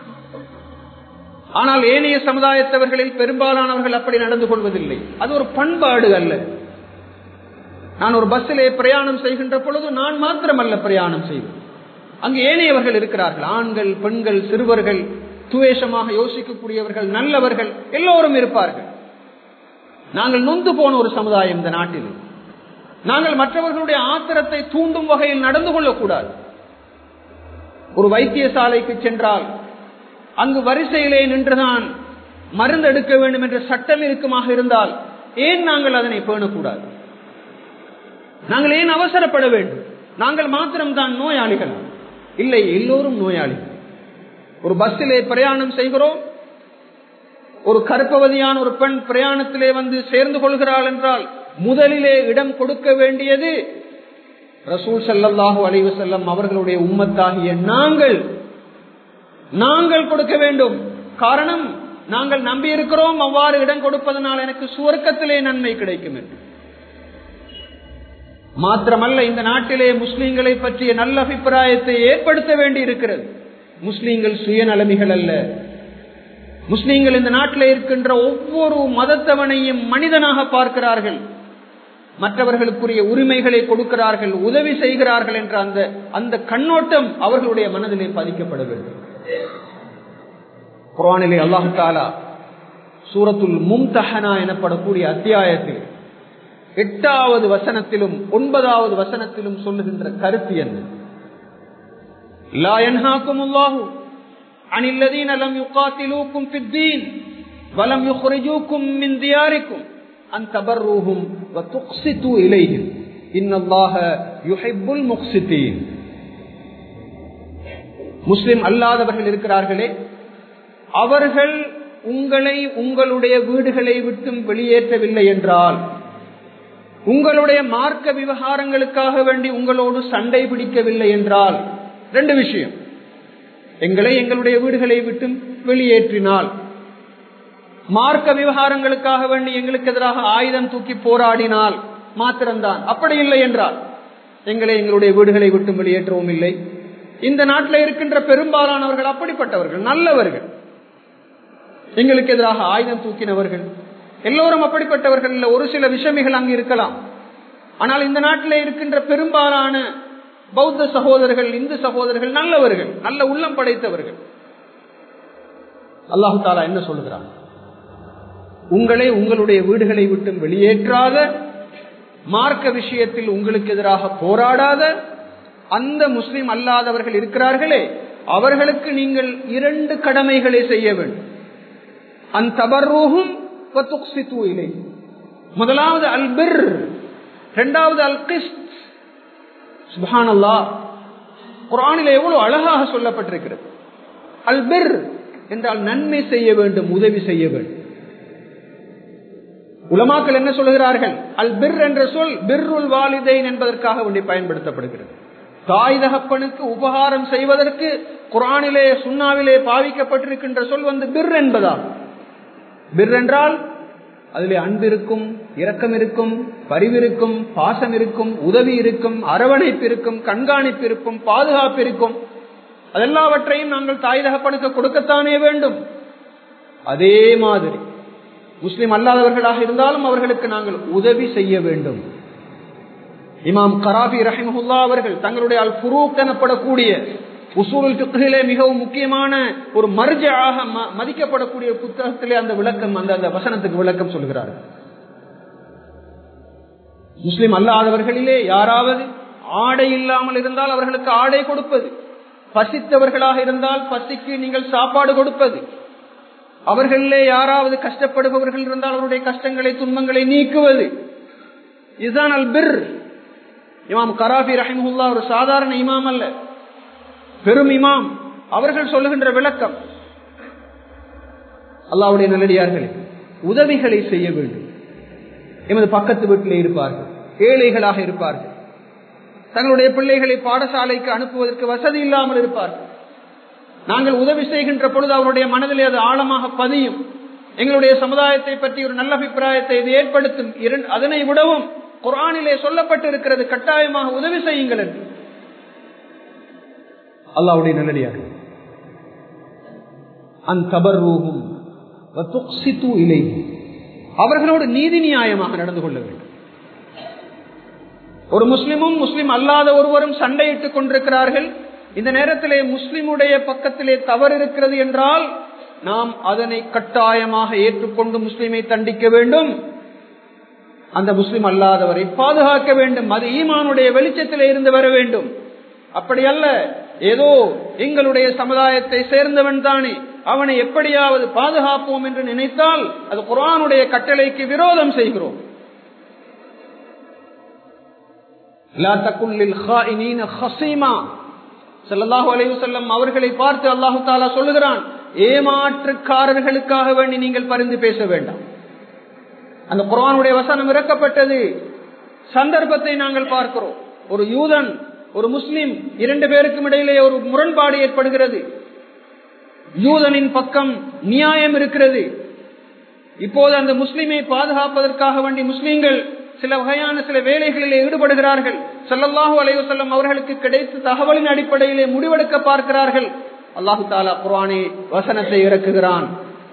ஆனால் ஏனைய சமுதாயத்தவர்களில் பெரும்பாலானவர்கள் அப்படி நடந்து கொள்வதில்லை அது ஒரு பண்பாடு அல்ல நான் ஒரு பஸ்ஸிலே பிரயாணம் செய்கின்ற பொழுது நான் மாத்திரமல்ல பிரயாணம் செய்வேன் அங்கு ஏனையவர்கள் இருக்கிறார்கள் ஆண்கள் பெண்கள் சிறுவர்கள் துவேஷமாக யோசிக்கக்கூடியவர்கள் நல்லவர்கள் எல்லோரும் இருப்பார்கள் நாங்கள் நொந்து போன ஒரு சமுதாயம் இந்த நாட்டில் நாங்கள் மற்றவர்களுடைய ஆத்திரத்தை தூண்டும் வகையில் நடந்து கொள்ளக்கூடாது ஒரு வைத்தியசாலைக்கு சென்றால் அங்கு வரிசையிலே நின்றுதான் மருந்து எடுக்க வேண்டும் என்ற சட்டம் இருக்குமாக இருந்தால் ஏன் நாங்கள் அதனை பேணக்கூடாது நாங்கள் ஏன் அவசரப்பட வேண்டும் நாங்கள் மாத்திரம்தான் நோயாளிகள் இல்லை எல்லோரும் நோயாளிகள் ஒரு பஸ்ஸிலே பிரயாணம் செய்கிறோம் ஒரு கருப்பவதியான ஒரு பெண் பிரயாணத்திலே வந்து சேர்ந்து கொள்கிறாள் என்றால் முதலிலே இடம் கொடுக்க வேண்டியது ரசூல் சல்லல்லாஹு அலைவு செல்லம் அவர்களுடைய உம்மத்தாகிய நாங்கள் நாங்கள் கொடுக்க வேண்டும் காரணம் நாங்கள் நம்பி இருக்கிறோம் அவ்வாறு இடம் கொடுப்பதனால் எனக்கு சுவர்க்கத்திலே நன்மை கிடைக்கும் என்று மாத்திரமல்ல இந்த நாட்டிலே முஸ்லீம்களை பற்றிய நல்ல அபிப்பிராயத்தை ஏற்படுத்த வேண்டி இருக்கிறது முஸ்லீம்கள் சுயநலமிகள் அல்ல முஸ்லீம்கள் இந்த நாட்டில் இருக்கின்ற ஒவ்வொரு மதத்தவனையும் மனிதனாக பார்க்கிறார்கள் மற்றவர்களுக்குரிய உரிமைகளை கொடுக்கிறார்கள் உதவி செய்கிறார்கள் என்ற அந்த அந்த கண்ணோட்டம் அவர்களுடைய மனதிலே பதிக்கப்பட வேண்டும் குரானிலே அல்லாஹு தாலா சூரத்துல் மும்தஹனா எனப்படக்கூடிய அத்தியாயத்தில் எட்டாவது வசனத்திலும் ஒன்பதாவது வசனத்திலும் சொல்லுகின்ற கருத்து என்ன லா ينهاكم الله عن الذين لم يقاتلوكم في الدين ولم يخرجوكم من دياركم أن تبروهم وتقسطوا إليهم إن الله يحب المقسطين முஸ்லிம் அல்லாதவர்கள் இருக்கிறார்களே அவர்கள் உங்களை உங்களுடைய வீடுகளை விட்டும் வெளியேற்றவில்லை என்றால் உங்களுடைய மார்க்க விவகாரங்களுக்காக வேண்டி உங்களோடு சண்டை பிடிக்கவில்லை என்றால் ரெண்டு விஷயம் எங்களை எங்களுடைய வீடுகளை விட்டு வெளியேற்றினால் மார்க்க விவகாரங்களுக்காக வேண்டி எங்களுக்கு எதிராக ஆயுதம் தூக்கி போராடினால் மாத்திரம்தான் அப்படி இல்லை என்றால் எங்களை எங்களுடைய வீடுகளை விட்டு வெளியேற்றவும் இல்லை இந்த நாட்டில் இருக்கின்ற பெரும்பாலானவர்கள் அப்படிப்பட்டவர்கள் நல்லவர்கள் எங்களுக்கு எதிராக ஆயுதம் தூக்கினவர்கள் எல்லோரும் அப்படிப்பட்டவர்கள் இல்ல ஒரு சில விஷமிகள் அங்கு இருக்கலாம் ஆனால் இந்த நாட்டில் இருக்கின்ற பெரும்பாலான பௌத்த சகோதரர்கள் இந்து சகோதரர்கள் நல்லவர்கள் நல்ல உள்ளம் படைத்தவர்கள் அல்லாஹு தாலா என்ன சொல்லுகிறான் உங்களை உங்களுடைய வீடுகளை விட்டு வெளியேற்றாத மார்க்க விஷயத்தில் உங்களுக்கு எதிராக போராடாத அந்த முஸ்லிம் அல்லாதவர்கள் இருக்கிறார்களே அவர்களுக்கு நீங்கள் இரண்டு கடமைகளை செய்ய வேண்டும் அந்தபர்ரூகும் இல்லை முதலாவது அல்பிர் இரண்டாவது அல் கிஸ்ட் சுபானல்லா குரானில் எவ்வளவு அழகாக சொல்லப்பட்டிருக்கிறது அல்பிர் என்றால் நன்மை செய்ய வேண்டும் உதவி செய்ய வேண்டும் உலமாக்கள் என்ன சொல்கிறார்கள் அல் பிர் என்ற சொல் பிர்ருல் வாலிதைன் என்பதற்காக வேண்டி பயன்படுத்தப்படுகிறது தாய் தகப்பனுக்கு உபகாரம் செய்வதற்கு குரானிலே சுண்ணாவிலே பாவிக்கப்பட்டிருக்கின்ற சொல் வந்து பிர் என்பதா பிர் என்றால் அதிலே அன்பு இருக்கும் இரக்கம் இருக்கும் பரிவு இருக்கும் பாசம் இருக்கும் உதவி இருக்கும் அரவணைப்பு இருக்கும் கண்காணிப்பு இருக்கும் பாதுகாப்பு இருக்கும் அதெல்லாவற்றையும் நாங்கள் தாய் தகப்பனுக்கு கொடுக்கத்தானே வேண்டும் அதே மாதிரி முஸ்லிம் அல்லாதவர்களாக இருந்தாலும் அவர்களுக்கு நாங்கள் உதவி செய்ய வேண்டும் இமாம் கராபி ரஹிமஹுல்லா அவர்கள் தங்களுடைய அல் ஃபுரூக் எனப்படக்கூடிய உசூல் பிக்குகளே மிகவும் முக்கியமான ஒரு மர்ஜாக மதிக்கப்படக்கூடிய புத்தகத்திலே அந்த விளக்கம் அந்த அந்த வசனத்துக்கு விளக்கம் சொல்கிறார்கள் முஸ்லிம் அல்லாதவர்களிலே யாராவது ஆடை இல்லாமல் இருந்தால் அவர்களுக்கு ஆடை கொடுப்பது பசித்தவர்களாக இருந்தால் பசிக்கு நீங்கள் சாப்பாடு கொடுப்பது அவர்களிலே யாராவது கஷ்டப்படுபவர்கள் இருந்தால் அவருடைய கஷ்டங்களை துன்பங்களை நீக்குவது இதுதான் அல் பிர் இமாம் கராபி ரஹிமுல்லா ஒரு சாதாரண இமாம் அல்ல பெரும் இமாம் அவர்கள் சொல்லுகின்ற விளக்கம் அல்லாவுடைய நல்லடியார்களே உதவிகளை செய்ய வேண்டும் எமது பக்கத்து வீட்டிலே இருப்பார்கள் ஏழைகளாக இருப்பார்கள் தங்களுடைய பிள்ளைகளை பாடசாலைக்கு அனுப்புவதற்கு வசதி இல்லாமல் இருப்பார்கள் நாங்கள் உதவி செய்கின்ற பொழுது அவருடைய மனதிலே அது ஆழமாக பதியும் எங்களுடைய சமுதாயத்தை பற்றி ஒரு நல்ல அபிப்பிராயத்தை இது ஏற்படுத்தும் அதனை விடவும் குரானிலே சொல்லப்பட்டு இருக்கிறது கட்டாயமாக உதவி செய்யுங்கள் என்று அல்லாவுடைய நல்லடியாக அந்தபர்ரூகும் அவர்களோடு நீதி நியாயமாக நடந்து கொள்ள வேண்டும் ஒரு முஸ்லிமும் முஸ்லிம் அல்லாத ஒருவரும் சண்டையிட்டுக் கொண்டிருக்கிறார்கள் இந்த நேரத்திலே முஸ்லிமுடைய பக்கத்திலே தவறு இருக்கிறது என்றால் நாம் அதனை கட்டாயமாக ஏற்றுக்கொண்டு முஸ்லிமை தண்டிக்க வேண்டும் அந்த முஸ்லிம் அல்லாதவரை பாதுகாக்க வேண்டும் அது ஈமானுடைய வெளிச்சத்திலே இருந்து வர வேண்டும் அப்படி அல்ல ஏதோ எங்களுடைய சமுதாயத்தை சேர்ந்தவன் தானே அவனை எப்படியாவது பாதுகாப்போம் என்று நினைத்தால் அது குரானுடைய கட்டளைக்கு விரோதம் செய்கிறோம் அவர்களை பார்த்து அல்லாஹு தாலா சொல்லுகிறான் ஏமாற்றுக்காரர்களுக்காக வேண்டி நீங்கள் பரிந்து பேச வேண்டாம் அந்த குரானுடைய வசனம் இறக்கப்பட்டது சந்தர்ப்பத்தை நாங்கள் பார்க்கிறோம் ஒரு யூதன் ஒரு முஸ்லிம் இரண்டு பேருக்கும் இடையிலே ஒரு முரண்பாடு ஏற்படுகிறது யூதனின் பக்கம் நியாயம் இருக்கிறது இப்போது அந்த முஸ்லிமை பாதுகாப்பதற்காக வேண்டி முஸ்லிம்கள் சில வகையான சில வேலைகளிலே ஈடுபடுகிறார்கள் செல்லல்லாஹு அலைவசல்லம் அவர்களுக்கு கிடைத்த தகவலின் அடிப்படையிலே முடிவெடுக்க பார்க்கிறார்கள் அல்லாஹு தாலா குரானே வசனத்தை இறக்குகிறான்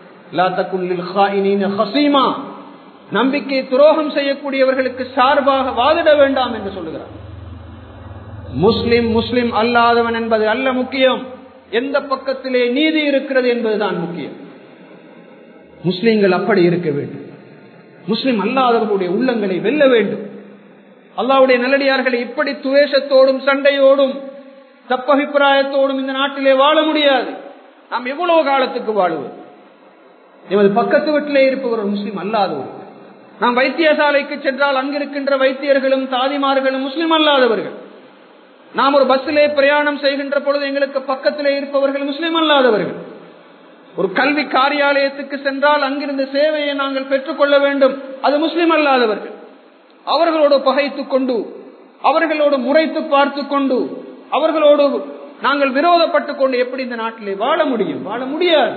நம்பிக்கை துரோகம் செய்யக்கூடியவர்களுக்கு சார்பாக வாதிட வேண்டாம் என்று சொல்லுகிறார் முஸ்லிம் முஸ்லிம் அல்லாதவன் என்பது அல்ல முக்கியம் எந்த பக்கத்திலே நீதி இருக்கிறது என்பதுதான் முக்கியம் முஸ்லிம்கள் அப்படி இருக்க வேண்டும் முஸ்லிம் அல்லாதவர்களுடைய உள்ளங்களை வெல்ல வேண்டும் அல்லாவுடைய நல்லடியார்களை இப்படி துவேஷத்தோடும் சண்டையோடும் தப்பபிப்பிராயத்தோடும் இந்த நாட்டிலே வாழ முடியாது நாம் எவ்வளவு காலத்துக்கு வாழ்வோம் எமது பக்கத்து வீட்டிலே இருப்பவர் முஸ்லிம் அல்லாதவர் நாம் வைத்தியசாலைக்கு சென்றால் அங்கிருக்கின்ற வைத்தியர்களும் தாதிமார்களும் முஸ்லிம் அல்லாதவர்கள் நாம் ஒரு பஸ்ஸிலே பிரயாணம் செய்கின்ற பொழுது எங்களுக்கு பக்கத்திலே இருப்பவர்கள் முஸ்லிம் அல்லாதவர்கள் ஒரு கல்வி காரியாலயத்துக்கு சென்றால் அங்கிருந்த சேவையை நாங்கள் பெற்றுக்கொள்ள வேண்டும் அது முஸ்லிம் அல்லாதவர்கள் அவர்களோடு பகைத்துக் கொண்டு அவர்களோடு முறைத்து பார்த்து கொண்டு அவர்களோடு நாங்கள் விரோதப்பட்டுக் கொண்டு எப்படி இந்த நாட்டிலே வாழ முடியும் வாழ முடியாது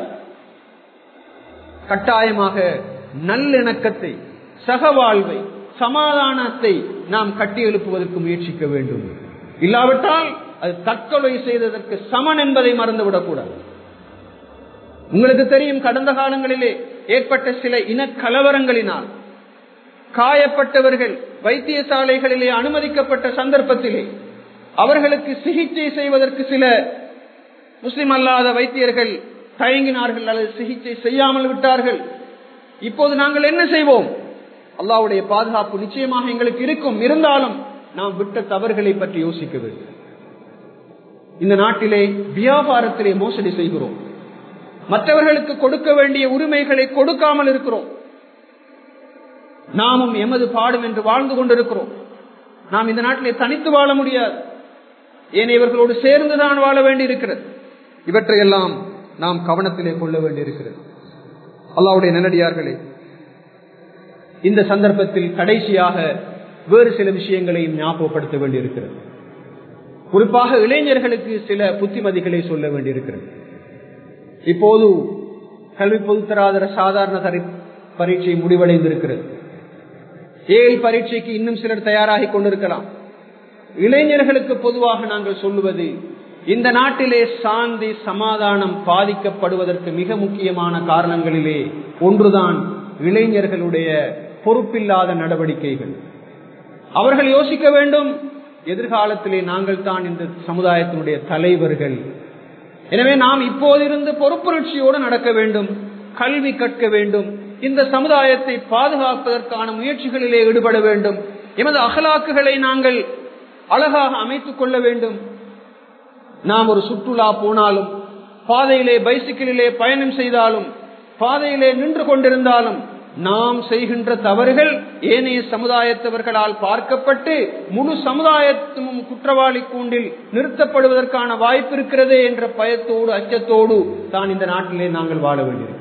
கட்டாயமாக நல்லிணக்கத்தை சகவாழ்வை சமாதானத்தை நாம் கட்டி எழுப்புவதற்கு முயற்சிக்க வேண்டும் இல்லாவிட்டால் அது தற்கொலை செய்ததற்கு சமன் என்பதை மறந்துவிடக்கூடாது உங்களுக்கு தெரியும் கடந்த காலங்களிலே ஏற்பட்ட சில இன கலவரங்களினால் காயப்பட்டவர்கள் வைத்தியசாலைகளிலே அனுமதிக்கப்பட்ட சந்தர்ப்பத்திலே அவர்களுக்கு சிகிச்சை செய்வதற்கு சில முஸ்லிம் அல்லாத வைத்தியர்கள் தயங்கினார்கள் அல்லது சிகிச்சை செய்யாமல் விட்டார்கள் இப்போது நாங்கள் என்ன செய்வோம் அல்லாவுடைய பாதுகாப்பு நிச்சயமாக எங்களுக்கு இருக்கும் இருந்தாலும் நாம் விட்ட தவறுகளை பற்றி யோசிக்க வேண்டும் இந்த நாட்டிலே வியாபாரத்திலே மோசடி செய்கிறோம் மற்றவர்களுக்கு கொடுக்க வேண்டிய உரிமைகளை கொடுக்காமல் இருக்கிறோம் நாமும் எமது பாடும் என்று வாழ்ந்து கொண்டிருக்கிறோம் நாம் இந்த நாட்டிலே தனித்து வாழ முடியாது ஏன் இவர்களோடு சேர்ந்துதான் வாழ வேண்டி இருக்கிறது இவற்றையெல்லாம் நாம் கவனத்திலே கொள்ள வேண்டியிருக்கிறது அல்லாவுடைய நல்லடியார்களே இந்த சந்தர்ப்பத்தில் கடைசியாக வேறு சில விஷயங்களையும் ஞாபகப்படுத்த வேண்டியிருக்கிறது குறிப்பாக இளைஞர்களுக்கு சில புத்திமதிகளை சொல்ல வேண்டியிருக்கிறது இப்போது கல்வி பொதுத்தராதர சாதாரண பரீட்சை முடிவடைந்திருக்கிறது ஏழு பரீட்சைக்கு இன்னும் சிலர் தயாராகி கொண்டிருக்கலாம் இளைஞர்களுக்கு பொதுவாக நாங்கள் சொல்லுவது இந்த நாட்டிலே சாந்தி சமாதானம் பாதிக்கப்படுவதற்கு மிக முக்கியமான காரணங்களிலே ஒன்றுதான் இளைஞர்களுடைய பொறுப்பில்லாத நடவடிக்கைகள் அவர்கள் யோசிக்க வேண்டும் எதிர்காலத்திலே நாங்கள் தான் இந்த சமுதாயத்தினுடைய தலைவர்கள் எனவே நாம் இப்போதிருந்து பொறுப்புணர்ச்சியோடு நடக்க வேண்டும் கல்வி கற்க வேண்டும் இந்த சமுதாயத்தை பாதுகாப்பதற்கான முயற்சிகளிலே ஈடுபட வேண்டும் எமது அகலாக்குகளை நாங்கள் அழகாக அமைத்துக் கொள்ள வேண்டும் நாம் ஒரு சுற்றுலா போனாலும் பாதையிலே பைசிக்கிளிலே பயணம் செய்தாலும் பாதையிலே நின்று கொண்டிருந்தாலும் நாம் செய்கின்ற தவறுகள் ஏனைய சமுதாயத்தவர்களால் பார்க்கப்பட்டு முழு சமுதாயத்தும் குற்றவாளி கூண்டில் நிறுத்தப்படுவதற்கான வாய்ப்பு இருக்கிறதே என்ற பயத்தோடு அச்சத்தோடு தான் இந்த நாட்டிலே நாங்கள் வாழ வேண்டியிருக்கிறோம்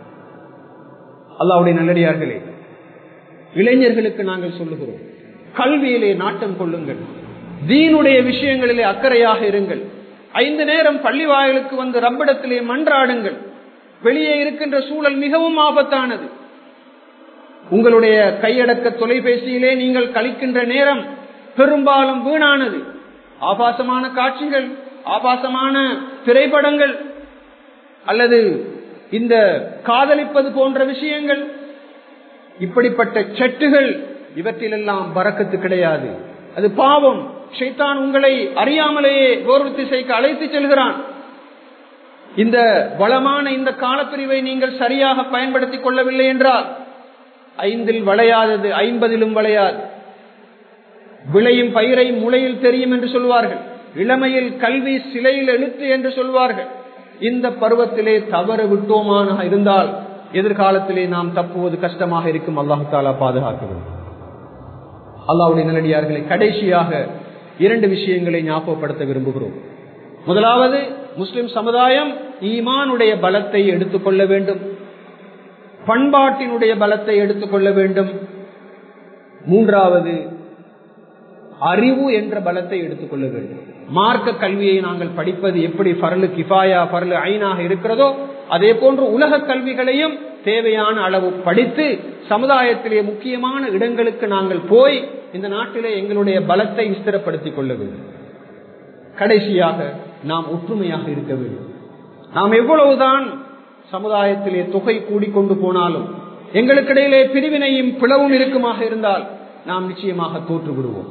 அல்லாவுடைய நல்லடியார்களே இளைஞர்களுக்கு நாங்கள் சொல்லுகிறோம் கல்வியிலே நாட்டம் கொள்ளுங்கள் தீனுடைய விஷயங்களிலே அக்கறையாக இருங்கள் ஐந்து நேரம் பள்ளி வாயிலுக்கு வந்து ரப்பிடத்திலே மன்றாடுங்கள் வெளியே இருக்கின்ற சூழல் மிகவும் ஆபத்தானது உங்களுடைய கையடக்க தொலைபேசியிலே நீங்கள் கழிக்கின்ற நேரம் பெரும்பாலும் வீணானது ஆபாசமான காட்சிகள் ஆபாசமான திரைப்படங்கள் அல்லது இந்த காதலிப்பது போன்ற விஷயங்கள் இப்படிப்பட்ட செட்டுகள் இவற்றிலெல்லாம் பறக்கத்து கிடையாது அது பாவம் ஷைத்தான் உங்களை அறியாமலேயே ஒரு திசைக்கு அழைத்து செல்கிறான் இந்த வளமான இந்த காலப்பிரிவை நீங்கள் சரியாக பயன்படுத்திக் கொள்ளவில்லை என்றால் ஐந்தில் வளையாதது ஐம்பதிலும் வளையாது விளையும் பயிரை முளையில் தெரியும் என்று சொல்வார்கள் இளமையில் கல்வி சிலையில் எழுத்து என்று சொல்வார்கள் இந்த பருவத்திலே தவறு விட்டோமான இருந்தால் எதிர்காலத்திலே நாம் தப்புவது கஷ்டமாக இருக்கும் அல்லாஹு தாலா பாதுகாக்க அல்லாவுடைய நல்லடியார்களை கடைசியாக இரண்டு விஷயங்களை ஞாபகப்படுத்த விரும்புகிறோம் முதலாவது முஸ்லிம் சமுதாயம் ஈமானுடைய பலத்தை எடுத்துக்கொள்ள வேண்டும் பண்பாட்டினுடைய பலத்தை எடுத்துக்கொள்ள வேண்டும் மூன்றாவது அறிவு என்ற பலத்தை எடுத்துக்கொள்ள வேண்டும் மார்க்க கல்வியை நாங்கள் படிப்பது எப்படி பரலு கிஃபாயா பரலு ஐனாக இருக்கிறதோ அதே போன்று உலக கல்விகளையும் தேவையான அளவு படித்து சமுதாயத்திலே முக்கியமான இடங்களுக்கு நாங்கள் போய் இந்த நாட்டிலே எங்களுடைய பலத்தை ஸ்திரப்படுத்திக் கொள்ள வேண்டும் கடைசியாக நாம் ஒற்றுமையாக இருக்க வேண்டும் நாம் எவ்வளவுதான் சமுதாயத்திலே தொகை கூடிக்கொண்டு போனாலும் எங்களுக்கிடையிலே பிரிவினையும் பிளவும் இருக்குமாக இருந்தால் நாம் நிச்சயமாக தோற்று விடுவோம்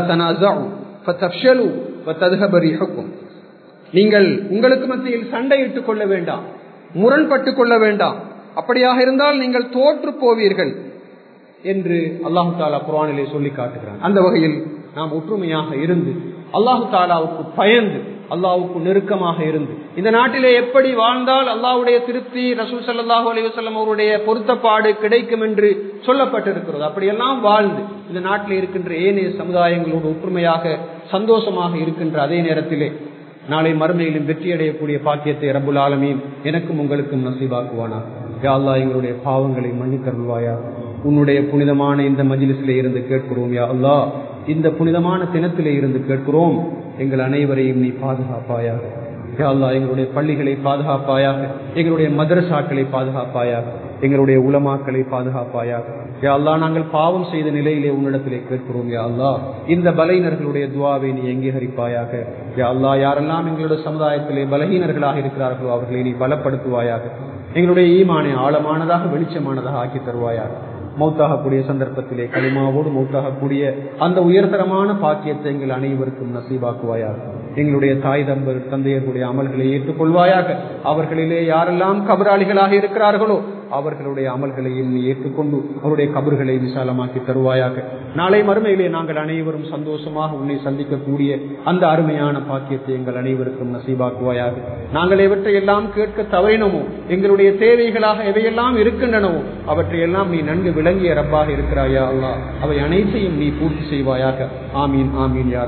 நீங்கள் உங்களுக்கு மத்தியில் சண்டையிட்டுக் கொள்ள வேண்டாம் முரண்பட்டுக் கொள்ள வேண்டாம் அப்படியாக இருந்தால் நீங்கள் தோற்று போவீர்கள் என்று அல்லாஹு தாலா குரானிலே சொல்லி காட்டுகிறான் அந்த வகையில் நாம் ஒற்றுமையாக இருந்து அல்லாஹு தாலாவுக்கு பயந்து அல்லாவுக்கு நெருக்கமாக இருந்து இந்த நாட்டிலே எப்படி வாழ்ந்தால் அல்லாவுடைய திருப்தி ரசூல் சல்லாஹூ அலைவசல்லம் அவருடைய பொருத்தப்பாடு கிடைக்கும் என்று சொல்லப்பட்டிருக்கிறது அப்படியெல்லாம் வாழ்ந்து இந்த நாட்டில் இருக்கின்ற ஏனைய சமுதாயங்களோடு ஒற்றுமையாக சந்தோஷமாக இருக்கின்ற அதே நேரத்திலே நாளை மறுமையிலும் வெற்றியடையக்கூடிய பாக்கியத்தை ரபுல் ஆலமீன் எனக்கும் உங்களுக்கும் நசீபாக்குவானா யாழ்லா எங்களுடைய பாவங்களை மன்னித்தருள்வாயா உன்னுடைய புனிதமான இந்த மஜிலிசிலே இருந்து கேட்கிறோம் யா அல்லா இந்த புனிதமான தினத்திலே இருந்து கேட்கிறோம் எங்கள் அனைவரையும் நீ பாதுகாப்பாயாக யா அல்லா எங்களுடைய பள்ளிகளை பாதுகாப்பாயாக எங்களுடைய மதரசாக்களை பாதுகாப்பாயாக எங்களுடைய உலமாக்களை பாதுகாப்பாயாக யா அல்லா நாங்கள் பாவம் செய்த நிலையிலே உன்னிடத்திலே கேட்கிறோம் யா அல்லா இந்த பலையினர்களுடைய துவாவை நீ எங்கீகரிப்பாயாக யா அல்லா யாரெல்லாம் எங்களுடைய சமுதாயத்திலே பலகீனர்களாக இருக்கிறார்களோ அவர்களை நீ பலப்படுத்துவாயாக எங்களுடைய ஈமானை ஆழமானதாக வெளிச்சமானதாக ஆக்கி தருவாயாக மௌத்தாகக்கூடிய சந்தர்ப்பத்திலே களிமாவோடு மௌத்தாகக்கூடிய அந்த உயர்தரமான பாக்கியத்தை எங்கள் அனைவருக்கும் நசீபாக்குவாயாக எங்களுடைய தாய் தம்பர் தந்தையர்களுடைய அமல்களை ஏற்றுக்கொள்வாயாக அவர்களிலே யாரெல்லாம் கபராளிகளாக இருக்கிறார்களோ அவர்களுடைய அமல்களையும் நீ ஏற்றுக்கொண்டு அவருடைய கபர்களை விசாலமாக்கி தருவாயாக நாளை மறுமையிலே நாங்கள் அனைவரும் சந்தோஷமாக உன்னை சந்திக்கக்கூடிய அந்த அருமையான பாக்கியத்தை எங்கள் அனைவருக்கும் நசீபாக்குவாயாக நாங்கள் எவற்றை எல்லாம் கேட்க தவறினமோ எங்களுடைய தேவைகளாக எவையெல்லாம் இருக்கின்றனவோ அவற்றையெல்லாம் நீ நன்கு விளங்கிய ரப்பாக இருக்கிறாயா அல்லா அவை அனைத்தையும் நீ பூர்த்தி செய்வாயாக ஆமீன் ஆமீன் யார்